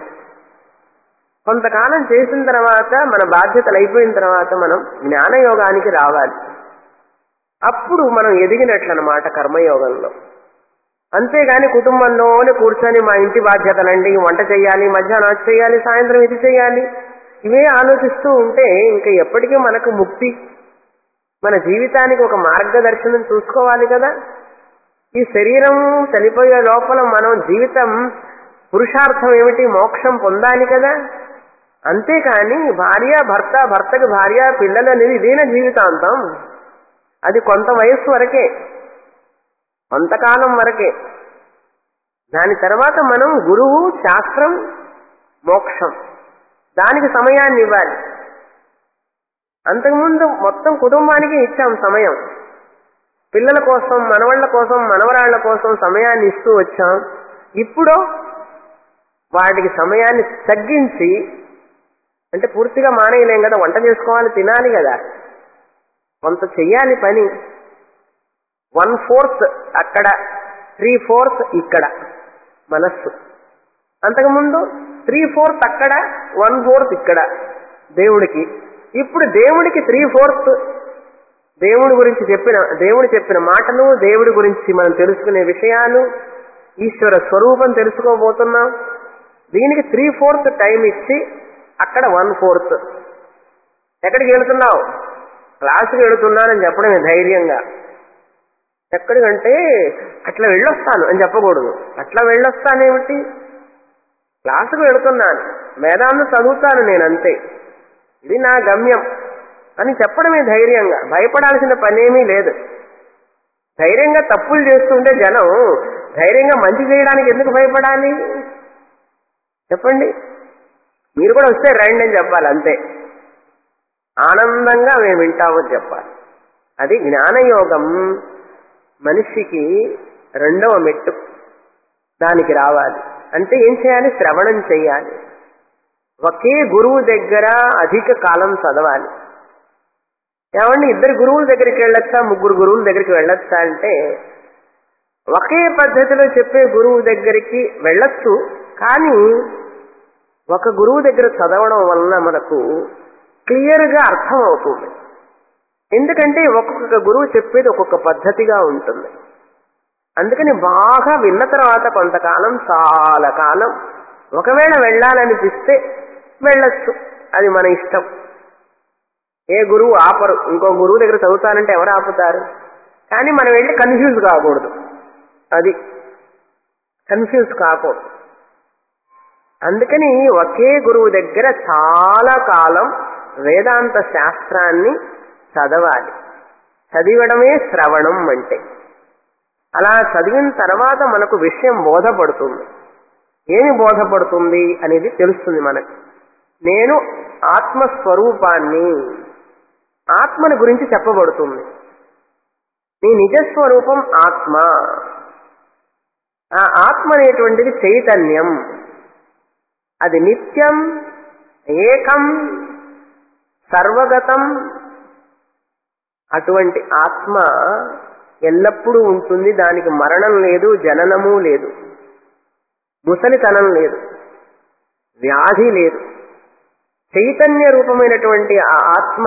కొంతకాలం చేసిన తర్వాత మన బాధ్యతలు అయిపోయిన తర్వాత మనం జ్ఞానయోగానికి రావాలి అప్పుడు మనం ఎదిగినట్లనమాట కర్మయోగంలో అంతేగాని కుటుంబంలోనే కూర్చొని మా ఇంటి బాధ్యతలండి వంట చేయాలి మధ్యాహ్నం అది చేయాలి సాయంత్రం ఇది చేయాలి ఇవే ఆలోచిస్తూ ఉంటే ఇంకా ఎప్పటికీ మనకు ముక్తి మన జీవితానికి ఒక మార్గదర్శనం చూసుకోవాలి కదా ఈ శరీరం చనిపోయే లోపల మనం జీవితం పురుషార్థం ఏమిటి మోక్షం పొందాలి కదా అంతేకాని భార్య భర్త భర్తకి భార్య పిల్లలు అనేది ఇదేనా జీవితాంతం అది కొంత వయస్సు వరకే కొంతకాలం వరకే దాని తర్వాత మనం గురువు శాస్త్రం మోక్షం దానికి సమయాన్ని ఇవ్వాలి అంతకుముందు మొత్తం కుటుంబానికి ఇచ్చాం సమయం పిల్లల కోసం మనవాళ్ల కోసం మనవరాళ్ల కోసం సమయాన్ని ఇస్తూ వచ్చాం ఇప్పుడు వాటికి సమయాన్ని తగ్గించి అంటే పూర్తిగా మానేయలేం కదా వంట చేసుకోవాలి తినాలి కదా కొంత చెయ్యాలి పని వన్ ఫోర్త్ అక్కడ త్రీ ఫోర్త్ ఇక్కడ మనస్సు అంతకుముందు త్రీ ఫోర్త్ అక్కడ వన్ ఫోర్త్ ఇక్కడ దేవుడికి ఇప్పుడు దేవుడికి త్రీ ఫోర్త్ దేవుడి గురించి చెప్పిన దేవుడు చెప్పిన మాటలు దేవుడి గురించి మనం తెలుసుకునే విషయాలు ఈశ్వర స్వరూపం తెలుసుకోబోతున్నాం దీనికి త్రీ ఫోర్త్ టైం ఇచ్చి అక్కడ వన్ ఫోర్త్ ఎక్కడికి వెళుతున్నావు క్లాసుకి వెళుతున్నానని చెప్పడమే ధైర్యంగా ఎక్కడికంటే అట్లా వెళ్ళొస్తాను అని చెప్పకూడదు అట్లా వెళ్ళొస్తానేమిటి క్లాసుకు వెళుతున్నాను వేదాంతం చదువుతాను నేను అంతే ఇది నా గమ్యం అని చెప్పడమే ధైర్యంగా భయపడాల్సిన పనేమీ లేదు ధైర్యంగా తప్పులు చేస్తుంటే జనం ధైర్యంగా మంచి చేయడానికి ఎందుకు భయపడాలి చెప్పండి మీరు కూడా వస్తే రండి అని చెప్పాలి అంతే ఆనందంగా మేము వింటామని చెప్పాలి అది జ్ఞానయోగం మనిషికి రెండవ మెట్టు దానికి రావాలి అంటే ఏం చేయాలి శ్రవణం చేయాలి ఒకే గురువు దగ్గర అధిక కాలం చదవాలి ఏమండి ఇద్దరు గురువుల దగ్గరికి వెళ్ళొచ్చా ముగ్గురు గురువుల దగ్గరికి వెళ్ళొచ్చా అంటే ఒకే పద్ధతిలో చెప్పే గురువు దగ్గరికి వెళ్ళొచ్చు కానీ ఒక గురువు దగ్గర చదవడం వలన మనకు క్లియర్గా అర్థం అవుతుంది ఎందుకంటే ఒక్కొక్క గురువు చెప్పేది ఒక్కొక్క పద్ధతిగా ఉంటుంది అందుకని బాగా విన్న తర్వాత కొంతకాలం చాలా కాలం ఒకవేళ వెళ్ళాలనిపిస్తే వెళ్ళొచ్చు అది మన ఇష్టం ఏ గురువు ఆపరు ఇంకో గురువు దగ్గర చదువుతానంటే ఎవరు ఆపుతారు కానీ మనం వెళ్ళి కన్ఫ్యూజ్ కాకూడదు అది కన్ఫ్యూజ్ కాకూడదు అందుకని ఒకే గురువు దగ్గర చాలా కాలం వేదాంత శాస్త్రాన్ని చదవాలి చదివడమే శ్రవణం అంటే అలా చదివిన తర్వాత మనకు విషయం బోధపడుతుంది ఏమి బోధపడుతుంది అనేది తెలుస్తుంది మనకు నేను ఆత్మస్వరూపాన్ని ఆత్మని గురించి చెప్పబడుతుంది నీ నిజస్వరూపం ఆత్మ ఆ ఆత్మ అనేటువంటిది చైతన్యం అది నిత్యం ఏకం సర్వగతం అటువంటి ఆత్మ ఎల్లప్పుడూ ఉంటుంది దానికి మరణం లేదు జననము లేదు ముసలితనం లేదు వ్యాధి లేదు చైతన్య రూపమైనటువంటి ఆ ఆత్మ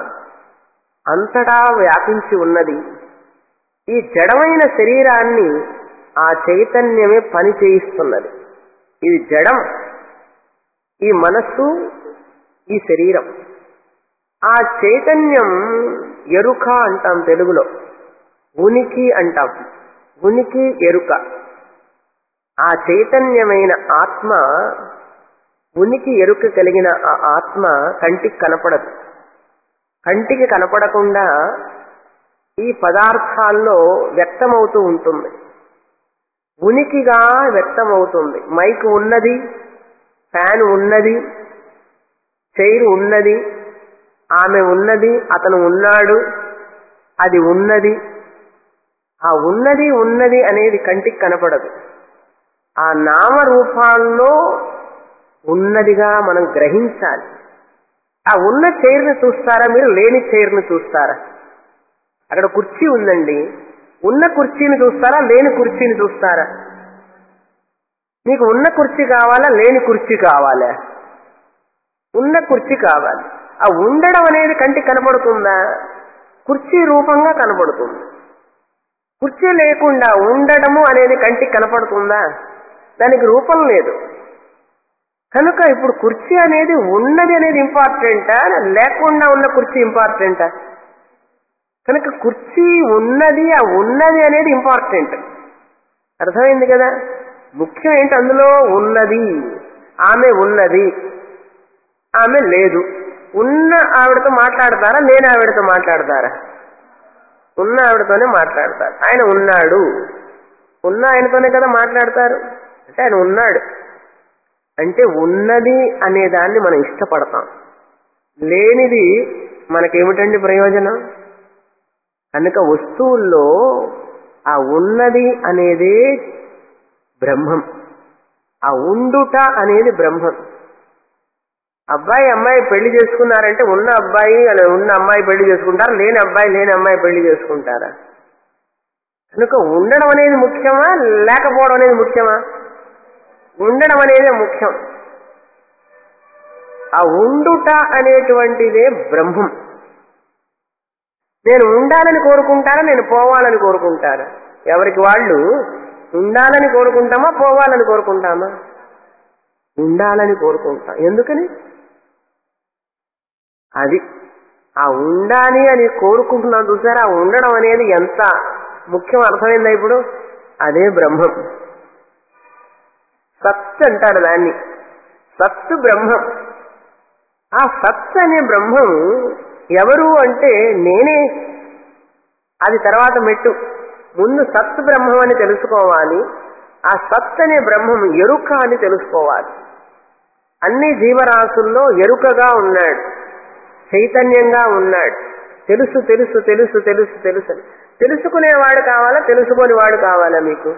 అంతటా వ్యాపించి ఉన్నది ఈ జడమైన శరీరాన్ని ఆ చైతన్యమే పని చేయిస్తున్నది ఇది జడం ఈ మనస్సు ఈ శరీరం ఆ చైతన్యం ఎరుక అంటాం తెలుగులో ఉనికి అంటాం ఉనికి ఎరుక ఆ చైతన్యమైన ఆత్మ ఉనికి ఎరుక కలిగిన ఆ ఆత్మ కంటికి కనపడదు కంటికి కనపడకుండా ఈ పదార్థాల్లో వ్యక్తమవుతూ ఉంటుంది ఉనికిగా వ్యక్తమవుతుంది మైక్ ఉన్నది ఫ్యాన్ ఉన్నది చైర్ ఉన్నది ఆమె ఉన్నది అతను ఉన్నాడు అది ఉన్నది ఆ ఉన్నది ఉన్నది అనేది కంటికి కనపడదు ఆ నామరూపాల్లో ఉన్నదిగా మనం గ్రహించాలి ఆ ఉన్న చైర్ని చూస్తారా మీరు లేని చైర్ని చూస్తారా అక్కడ కుర్చీ ఉందండి ఉన్న కుర్చీని చూస్తారా లేని కుర్చీని చూస్తారా మీకు ఉన్న కుర్చీ కావాలా లేని కుర్చీ కావాలా ఉన్న కుర్చీ కావాలి ఆ ఉండడం అనేది కంటికి కనపడుతుందా కుర్చీ రూపంగా కనపడుతుంది కుర్చీ లేకుండా ఉండడము అనేది కంటికి కనపడుతుందా దానికి రూపం లేదు కనుక ఇప్పుడు కుర్చీ అనేది ఉన్నది అనేది ఇంపార్టెంటా లేకుండా ఉన్న కుర్చీ ఇంపార్టెంటా కనుక కుర్చీ ఉన్నది ఆ ఉన్నది అనేది ఇంపార్టెంట్ అర్థమైంది కదా ముఖ్యం ఏంటి అందులో ఉన్నది ఆమె ఉన్నది ఆమె లేదు ఉన్న ఆవిడతో మాట్లాడతారా లేని ఆవిడతో మాట్లాడతారా ఉన్న ఆవిడతోనే మాట్లాడతారు ఆయన ఉన్నాడు ఉన్న ఆయనతోనే కదా మాట్లాడతారు అంటే ఆయన ఉన్నాడు అంటే ఉన్నది అనే దాన్ని మనం ఇష్టపడతాం లేనిది మనకేమిటండి ప్రయోజనం కనుక వస్తువుల్లో ఆ ఉన్నది అనేదే బ్రహ్మం ఆ ఉండుట అనేది బ్రహ్మం అబ్బాయి అమ్మాయి పెళ్లి చేసుకున్నారంటే ఉన్న అబ్బాయి అలా ఉన్న అమ్మాయి పెళ్లి చేసుకుంటారా లేని అబ్బాయి లేని అమ్మాయి పెళ్లి చేసుకుంటారా కనుక ఉండడం అనేది ముఖ్యమా లేకపోవడం అనేది ముఖ్యమా ఉండడం అనేది ముఖ్యం ఆ ఉండుట అనేటువంటిదే బ్రహ్మం నేను ఉండాలని కోరుకుంటారా నేను పోవాలని కోరుకుంటారా ఎవరికి వాళ్ళు ఉండాలని కోరుకుంటామా పోవాలని కోరుకుంటామా ఉండాలని కోరుకుంటాం ఎందుకని అది ఆ ఉండాలి అని కోరుకుంటున్నాం చూసారా ఆ ఉండడం అనేది ఎంత ముఖ్యం అర్థమైందా ఇప్పుడు అదే బ్రహ్మం సత్ అంటారు దాన్ని సత్తు బ్రహ్మం ఆ సత్ అనే బ్రహ్మం ఎవరు అంటే నేనే అది తర్వాత మెట్టు ముందు సత్ బ్రహ్మం అని తెలుసుకోవాలి ఆ సత్ అనే బ్రహ్మం ఎరుక అని తెలుసుకోవాలి అన్ని జీవరాశుల్లో ఎరుకగా ఉన్నాడు చైతన్యంగా ఉన్నాడు తెలుసు తెలుసు తెలుసు తెలుసు తెలుసు అని. తెలుసుకునేవాడు కావాలా తెలుసుకొని వాడు కావాలా మీకు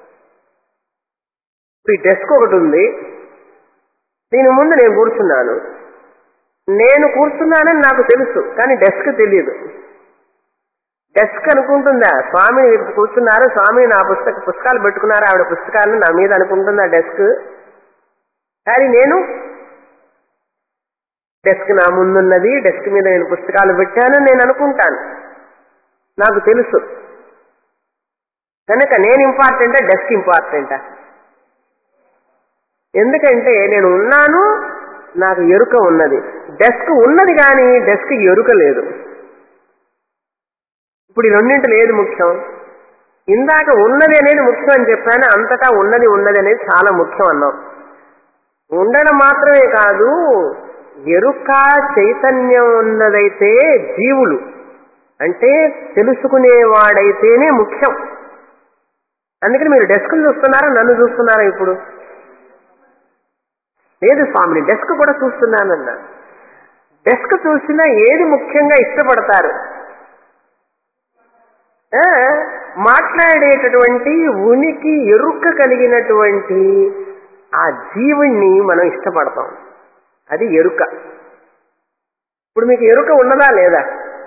ఈ డెస్క్ ఒకటి ఉంది దీని ముందు నేను కూర్చున్నాను నేను కూర్చున్నానని నాకు తెలుసు కానీ డెస్క్ తెలియదు డెస్క్ అనుకుంటుందా స్వామి కూర్చున్నారు స్వామి నా పుస్తక పుస్తకాలు పెట్టుకున్నారు ఆవిడ పుస్తకాలను నా మీద అనుకుంటుందా డెస్క్ కానీ నేను డెస్క్ నా ముందున్నది డెస్క్ మీద నేను పుస్తకాలు పెట్టాను నేను అనుకుంటాను నాకు తెలుసు కనుక నేను ఇంపార్టెంటా డెస్క్ ఇంపార్టెంటా ఎందుకంటే నేను ఉన్నాను నాకు ఎరుక ఉన్నది డెస్క్ ఉన్నది కానీ డెస్క్ ఎరుక లేదు ఇప్పుడు ఈ రెండింటి లేదు ముఖ్యం ఇందాక ఉన్నది అనేది ముఖ్యం అని చెప్పాను అంతటా ఉన్నది ఉన్నది అనేది చాలా ముఖ్యం అన్నాం ఉండడం మాత్రమే కాదు ఎరుక చైతన్యం ఉన్నదైతే జీవులు అంటే తెలుసుకునేవాడైతేనే ముఖ్యం అందుకని మీరు డెస్క్ను చూస్తున్నారా నన్ను చూస్తున్నారా ఇప్పుడు లేదు స్వామిని డెస్క్ కూడా చూస్తున్నానన్నా డెస్క్ చూసినా ఏది ముఖ్యంగా ఇష్టపడతారు ఆ, మాట్లాడేటటువంటి ఉనికి ఎరుక కలిగినటువంటి ఆ జీవుణ్ణి మనం ఇష్టపడతాం అది ఎరుక ఇప్పుడు మీకు ఎరుక ఉన్నదా లేదా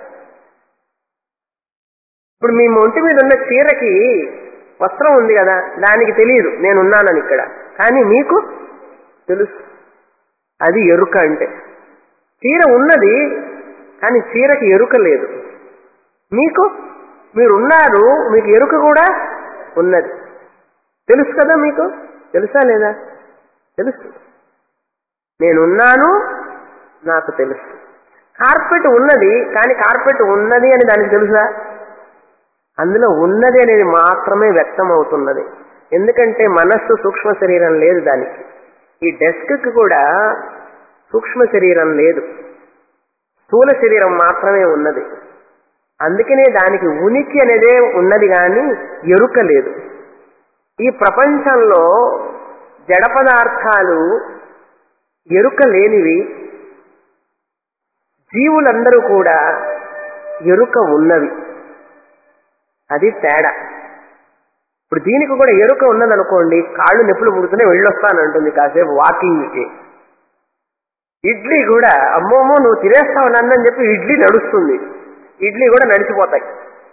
ఇప్పుడు మీ ఒంటి మీద ఉన్న చీరకి వస్త్రం ఉంది కదా దానికి తెలియదు నేనున్నానని ఇక్కడ కానీ మీకు తెలుసు అది ఎరుక అంటే చీర ఉన్నది కానీ చీరకి ఎరుక లేదు మీకు మీరున్నారు మీకు ఎరుక కూడా ఉన్నది తెలుసు కదా మీకు తెలుసా లేదా తెలుసు నేనున్నాను నాకు తెలుసు కార్పెట్ ఉన్నది కానీ కార్పెట్ ఉన్నది అని దానికి తెలుసా అందులో ఉన్నది అనేది మాత్రమే వ్యక్తం అవుతున్నది ఎందుకంటే మనస్సు సూక్ష్మ శరీరం లేదు దానికి ఈ డెస్క్కి కూడా సూక్ష్మ శరీరం లేదు స్థూల శరీరం మాత్రమే ఉన్నది అందుకనే దానికి ఉనికి అనేదే ఉన్నది కానీ ఎరుక లేదు ఈ ప్రపంచంలో జడ పదార్థాలు ఎరుక లేనివి జీవులందరూ కూడా ఎరుక ఉన్నవి అది తేడా ఇప్పుడు దీనికి కూడా ఎరుక ఉన్నదనుకోండి కాళ్ళు నొప్పులు పుడుతూనే వెళ్ళొస్తానంటుంది కాసేపు వాకింగ్కి ఇడ్లీ కూడా అమ్మోమో నువ్వు తినేస్తావు నన్నని చెప్పి ఇడ్లీ నడుస్తుంది ఇడ్లీ కూడా నడిచిపోతాయి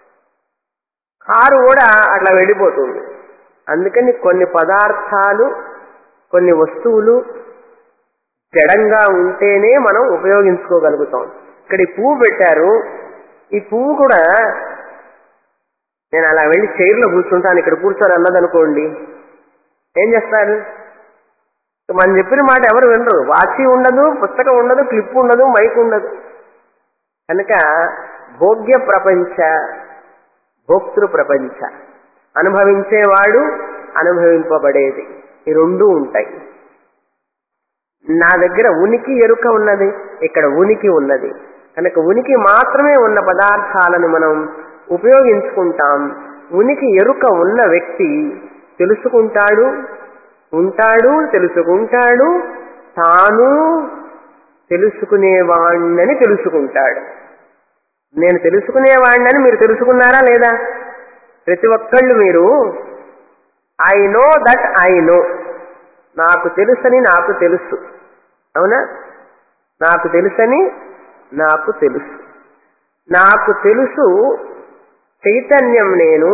కారు కూడా అట్లా వెళ్ళిపోతుంది అందుకని కొన్ని పదార్థాలు కొన్ని వస్తువులు జడంగా ఉంటేనే మనం ఉపయోగించుకోగలుగుతాం ఇక్కడ ఈ పువ్వు పెట్టారు ఈ పువ్వు కూడా నేను అలా వెళ్ళి చైర్లో కూర్చుంటాను ఇక్కడ కూర్చొని అన్నదనుకోండి ఏం చేస్తారు మనం చెప్పిన మాట ఎవరు వినరు వాచి ఉండదు పుస్తకం ఉండదు క్లిప్ ఉండదు మైక్ ఉండదు కనుక భోగ్య ప్రపంచ భోక్తృ ప్రపంచ అనుభవించేవాడు అనుభవింపబడేది ఈ రెండూ ఉంటాయి నా దగ్గర ఉనికి ఎరుక ఉన్నది ఇక్కడ ఉనికి ఉన్నది కనుక ఉనికి మాత్రమే ఉన్న పదార్థాలను మనం ఉపయోగించుకుంటాం ఉనికి ఎరుక ఉన్న వ్యక్తి తెలుసుకుంటాడు ఉంటాడు తెలుసుకుంటాడు తాను తెలుసుకునేవాణ్ణని తెలుసుకుంటాడు నేను తెలుసుకునేవాణ్ణని మీరు తెలుసుకున్నారా లేదా ప్రతి ఒక్కళ్ళు మీరు I know that I know నాకు తెలుసని నాకు తెలుసు అవునా నాకు తెలుసని నాకు తెలుసు నాకు తెలుసు చైతన్యం నేను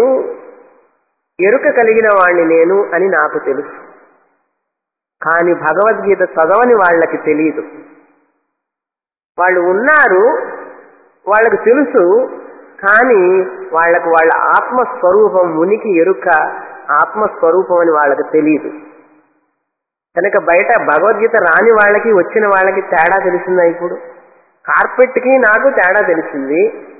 ఎరుక కలిగిన వాణ్ణి నేను అని నాకు తెలుసు కానీ భగవద్గీత చదవని వాళ్ళకి తెలియదు వాళ్ళు ఉన్నారు వాళ్ళకు తెలుసు కానీ వాళ్లకు వాళ్ళ ఆత్మస్వరూపం ఉనికి ఎరుక ఆత్మస్వరూపం అని వాళ్ళకి తెలియదు కనుక బయట భగవద్గీత రాని వాళ్ళకి వచ్చిన వాళ్ళకి తేడా తెలిసిందా ఇప్పుడు కార్పెట్కి నాకు తేడా తెలిసింది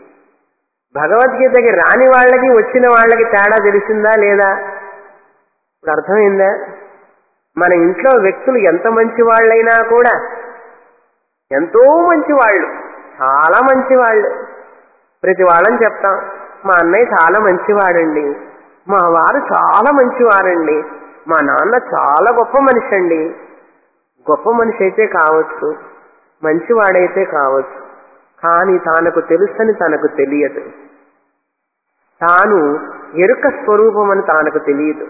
భగవద్గీతకి రాని వాళ్ళకి వచ్చిన వాళ్ళకి తేడా తెలిసిందా లేదా ఇప్పుడు అర్థమైందా మన ఇంట్లో వ్యక్తులు ఎంత మంచి వాళ్ళైనా కూడా ఎంతో మంచి వాళ్ళు చాలా మంచి వాళ్ళు ప్రతి వాళ్ళని చెప్తాం మా అన్నయ్య చాలా మంచివాడండి మా వారు చాలా మంచివారండి మా నాన్న చాలా గొప్ప మనిషి అండి గొప్ప మనిషి అయితే కావచ్చు మంచివాడైతే కావచ్చు కానీ తనకు తెలుసని తనకు తెలియదు తాను ఎరుక స్వరూపం అని తనకు తెలియదు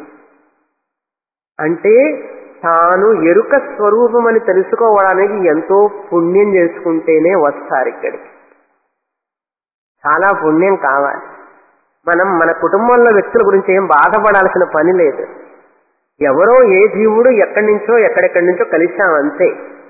అంటే తాను ఎరుక స్వరూపం అని తెలుసుకోవడానికి ఎంతో పుణ్యం చేసుకుంటేనే వస్తారు ఇక్కడికి చాలా పుణ్యం కావాలి మనం మన కుటుంబంలో వ్యక్తుల గురించి ఏం బాధపడాల్సిన పని లేదు ఎవరో ఏ జీవుడు ఎక్కడి నుంచో ఎక్కడెక్కడి నుంచో కలిశాం అంతే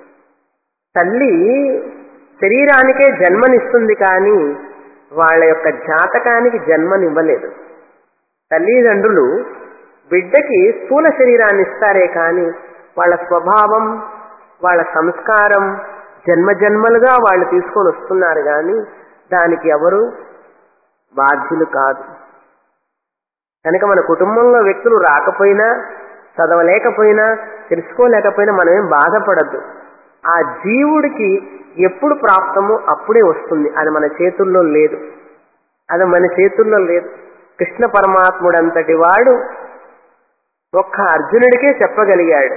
తల్లి శరీరానికే జన్మనిస్తుంది కానీ వాళ్ళ యొక్క జాతకానికి జన్మనివ్వలేదు తల్లిదండ్రులు బిడ్డకి స్థూల శరీరాన్ని ఇస్తారే కానీ వాళ్ళ స్వభావం వాళ్ళ సంస్కారం జన్మ జన్మలుగా వాళ్ళు తీసుకొని వస్తున్నారు కానీ దానికి ఎవరు బాధ్యులు కాదు కనుక మన కుటుంబంలో వ్యక్తులు రాకపోయినా చదవలేకపోయినా తెలుసుకోలేకపోయినా మనమేం బాధపడద్దు ఆ జీవుడికి ఎప్పుడు ప్రాప్తమో అప్పుడే వస్తుంది అది మన చేతుల్లో లేదు అది మన చేతుల్లో లేదు కృష్ణ పరమాత్ముడంతటి వాడు ఒక్క అర్జునుడికే చెప్పగలిగాడు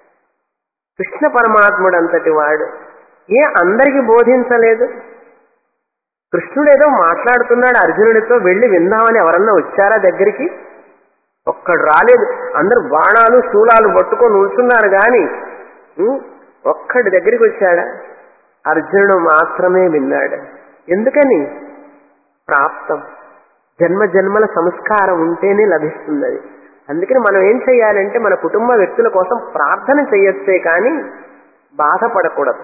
కృష్ణ పరమాత్ముడంతటి వాడు ఏ అందరికీ బోధించలేదు కృష్ణుడు ఏదో మాట్లాడుతున్నాడు అర్జునుడితో వెళ్ళి విందామని ఎవరన్నా వచ్చారా దగ్గరికి ఒక్కడు రాలేదు అందరు బాణాలు శూలాలు పట్టుకొని ఉంచున్నారు గాని ఉం, ఒక్కడి దగ్గరికి వచ్చాడా అర్జునుడు మాత్రమే విన్నాడు ఎందుకని ప్రాప్తం జన్మ జన్మల సంస్కారం ఉంటేనే లభిస్తుంది అది అందుకని మనం ఏం చేయాలంటే మన కుటుంబ వ్యక్తుల కోసం ప్రార్థన చేయొచ్చే కానీ బాధపడకూడదు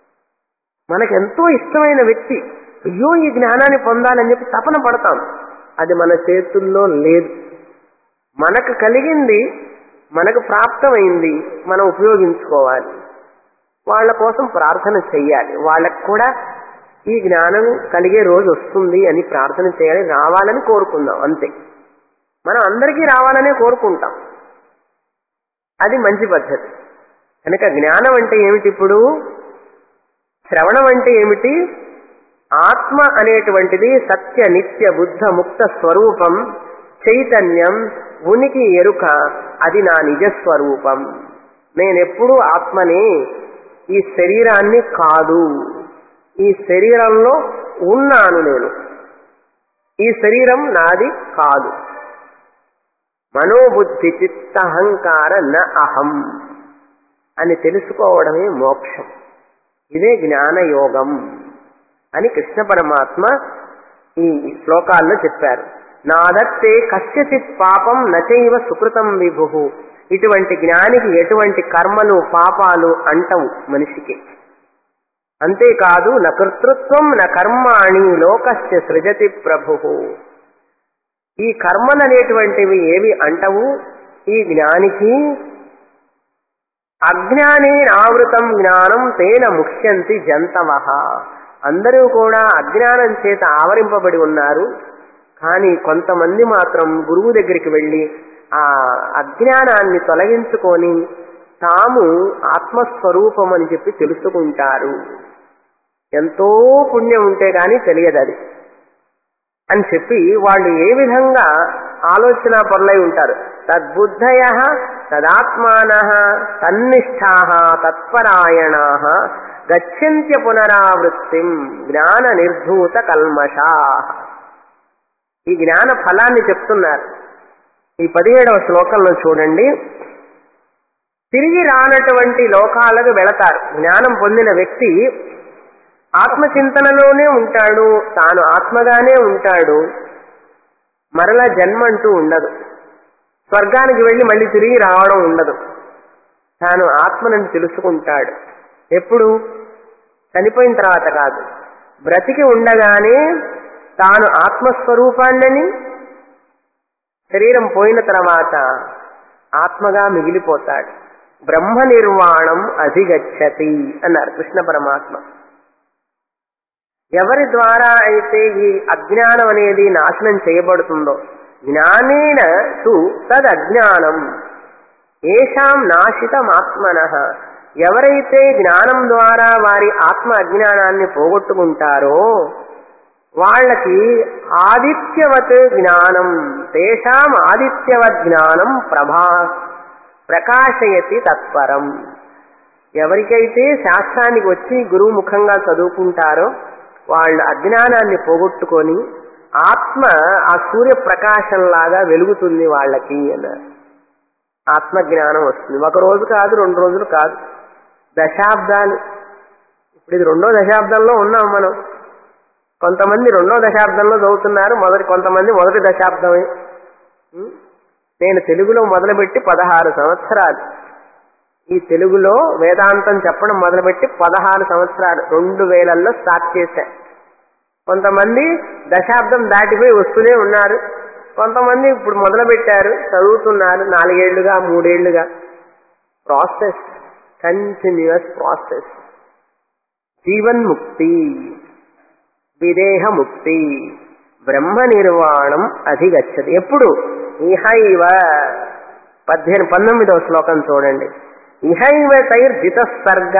మనకెంతో ఇష్టమైన వ్యక్తి అయ్యో ఈ జ్ఞానాన్ని పొందాలని చెప్పి తపన పడతాం అది మన చేతుల్లో లేదు మనకు కలిగింది మనకు ప్రాప్తమైంది మనం ఉపయోగించుకోవాలి వాళ్ళ కోసం ప్రార్థన చెయ్యాలి వాళ్ళకు కూడా ఈ జ్ఞానం కలిగే రోజు వస్తుంది అని ప్రార్థన చేయాలి రావాలని కోరుకుందాం అంతే మనం అందరికీ రావాలనే కోరుకుంటాం అది మంచి పద్ధతి కనుక జ్ఞానం అంటే ఏమిటి ఇప్పుడు శ్రవణం అంటే ఏమిటి ఆత్మ అనేటువంటిది సత్య నిత్య బుద్ధ ముక్త స్వరూపం చైతన్యం ఉనికి ఎరుక అది నా నిజస్వరూపం నేనెప్పుడు ఆత్మనే ఈ శరీరాన్ని కాదు ఈ శరీరంలో ఉన్నాను నేను ఈ శరీరం నాది కాదు మనోబుద్ధి చిత్తహంకార న అహం అని తెలుసుకోవడమే మోక్షం ఇదే జ్ఞానయోగం అని కృష్ణ పరమాత్మ ఈ శ్లోకాల్లో చెప్పారు నాదత్తే కస్యచిత్ పాపం నచైవ సుకృతం విభు ఇటువంటి జ్ఞానికి ఎటువంటి కర్మలు పాపాలు అంటవు మనిషికి అంతేకాదు న కర్తృత్వం న కర్మాణి లోకస్య సృజతి ప్రభు ఈ కర్మలు అనేటువంటివి ఏవి అంటవు ఈ జ్ఞానికి అజ్ఞానే ఆవృతం జ్ఞానం తేన ముఖ్యంతి జంతవ అందరూ కూడా అజ్ఞానం చేత ఆవరింపబడి ఉన్నారు కానీ కొంతమంది మాత్రం గురువు దగ్గరికి వెళ్ళి ఆ అజ్ఞానాన్ని తొలగించుకొని తాము ఆత్మస్వరూపం అని చెప్పి తెలుసుకుంటారు ఎంతో పుణ్యం ఉంటే గాని తెలియదు అది అని చెప్పి వాళ్ళు ఏ విధంగా ఆలోచన పరులై ఉంటారు తద్బుద్ధయ తదాత్మాన తన్నిష్టా తత్పరాయణా గచ్చంత్య పునరావృత్తిం జ్ఞాన నిర్ధూత కల్మషా ఈ జ్ఞాన ఫలాన్ని చెప్తున్నారు ఈ పదిహేడవ శ్లోకంలో చూడండి తిరిగి రానటువంటి లోకాలకు వెళతారు జ్ఞానం పొందిన వ్యక్తి ఆత్మచింతనలోనే ఉంటాడు తాను ఆత్మగానే ఉంటాడు మరలా జన్మ అంటూ ఉండదు స్వర్గానికి వెళ్ళి మళ్ళీ తిరిగి రావడం ఉండదు తాను ఆత్మనని తెలుసుకుంటాడు ఎప్పుడు చనిపోయిన తర్వాత కాదు బ్రతికి ఉండగానే తాను ఆత్మస్వరూపాన్నని శరీరం పోయిన తర్వాత ఆత్మగా మిగిలిపోతాడు బ్రహ్మ నిర్వాణం అధిగచ్చతి అన్నారు కృష్ణ పరమాత్మ ఎవరి ద్వారా అయితే ఈ అజ్ఞానం అనేది నాశనం చేయబడుతుందో జ్ఞానేన తు తద్ అజ్ఞానం ఏషాం నాశితమాత్మన ఎవరైతే జ్ఞానం ద్వారా వారి ఆత్మ అజ్ఞానాన్ని పోగొట్టుకుంటారో వాళ్ళకి ఆదిత్యవత్ జ్ఞానం తేషాం ఆదిత్యవత్ జ్ఞానం ప్రభా ప్రకాశయతి తత్పరం ఎవరికైతే శాస్త్రానికి వచ్చి గురువు ముఖంగా చదువుకుంటారో వాళ్ళు అజ్ఞానాన్ని పోగొట్టుకొని ఆత్మ ఆ సూర్య ప్రకాశంలాగా వెలుగుతుంది వాళ్ళకి అన్నారు ఆత్మజ్ఞానం వస్తుంది ఒక రోజు కాదు రెండు రోజులు కాదు దశాబ్దాలు ఇప్పుడు ఇది రెండో దశాబ్దంలో ఉన్నాం మనం కొంతమంది రెండో దశాబ్దంలో చదువుతున్నారు మొదటి కొంతమంది మొదటి దశాబ్దమే ఉం? నేను తెలుగులో మొదలుపెట్టి పదహారు సంవత్సరాలు ఈ తెలుగులో వేదాంతం చెప్పడం మొదలుపెట్టి పదహారు సంవత్సరాలు రెండు వేలల్లో స్టార్ట్ చేశా కొంతమంది దశాబ్దం దాటిపోయి వస్తూనే ఉన్నారు కొంతమంది ఇప్పుడు మొదలు పెట్టారు చదువుతున్నారు నాలుగేళ్లుగా మూడేళ్లుగా ప్రాసెస్ కంటిన్యూస్ ప్రాసెస్ జీవన్ముక్తి విదేహ ముక్తి బ్రహ్మ నిర్వాణం అధిగచ్చది ఎప్పుడు ఇహైవ పద్దెనిమిది పంతొమ్మిదవ శ్లోకం చూడండి ఇహైవ తైర్జిత సర్గ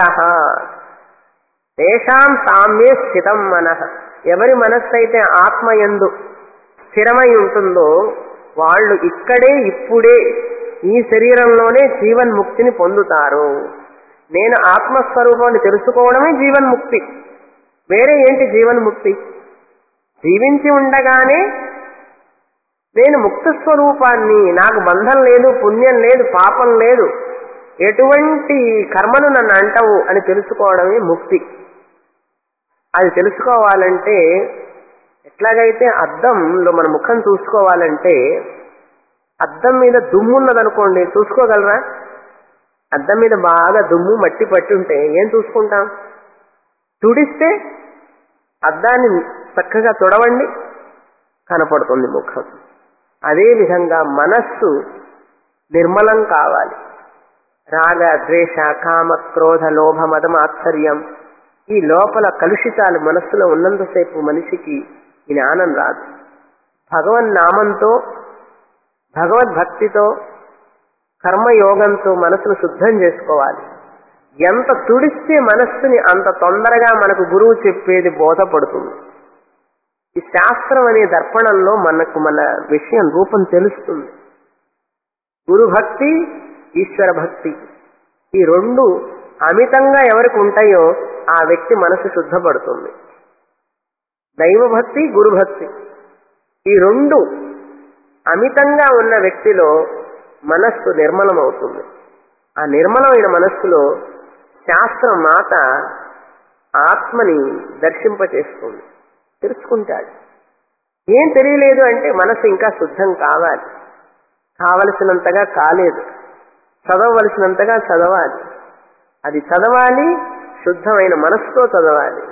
తేషాం సామ్యే స్థితం మనః ఎవరి మనస్సు అయితే ఆత్మయందు స్థిరమై ఉంటుందో వాళ్ళు ఇక్కడే ఇప్పుడే ఈ శరీరంలోనే జీవన్ముక్తిని పొందుతారు నేను ఆత్మస్వరూపాన్ని తెలుసుకోవడమే జీవన్ముక్తి వేరే ఏంటి జీవన్ముక్తి జీవించి ఉండగానే నేను ముక్త స్వరూపాన్ని నాకు బంధం లేదు పుణ్యం లేదు పాపం లేదు ఎటువంటి కర్మను నన్ను అంటవు అని తెలుసుకోవడమే ముక్తి అది తెలుసుకోవాలంటే ఎట్లాగైతే అద్దంలో మన ముఖం చూసుకోవాలంటే అద్దం మీద దుమ్ము ఉన్నదనుకోండి చూసుకోగలరా అద్దం మీద బాగా దుమ్ము మట్టి పట్టి ఉంటే ఏం చూసుకుంటాం తుడిస్తే అద్దాన్ని చక్కగా తుడవండి కనపడుతుంది ముఖం అదే విధంగా మనస్సు నిర్మలం కావాలి రాగ ద్వేష కామ క్రోధ లోభ మదం ఆశ్చర్యం ఈ లోపల కలుషితాలు మనస్సులో ఉన్నంతసేపు మనిషికి జ్ఞానం రాదు భగవన్ నామంతో భగవద్భక్తితో కర్మయోగంతో మనసును శుద్ధం చేసుకోవాలి ఎంత తుడిస్తే మనస్సుని అంత తొందరగా మనకు గురువు చెప్పేది బోధపడుతుంది ఈ శాస్త్రం అనే దర్పణంలో మనకు మన విషయం రూపం తెలుస్తుంది గురు భక్తి ఈశ్వర భక్తి ఈ రెండు అమితంగా ఎవరికి ఉంటాయో ఆ వ్యక్తి మనసు శుద్ధపడుతుంది దైవభక్తి గురుభక్తి ఈ రెండు అమితంగా ఉన్న వ్యక్తిలో మనస్సు నిర్మలమవుతుంది ఆ నిర్మలమైన మనస్సులో శాస్త్రం మాత ఆత్మని దర్శింపచేస్తుంది తెలుసుకుంటాడు ఏం తెలియలేదు అంటే మనసు ఇంకా శుద్ధం కావాలి కావలసినంతగా కాలేదు చదవవలసినంతగా చదవాలి అది చదవాలి శుద్ధమైన మనస్సుతో చదవాలి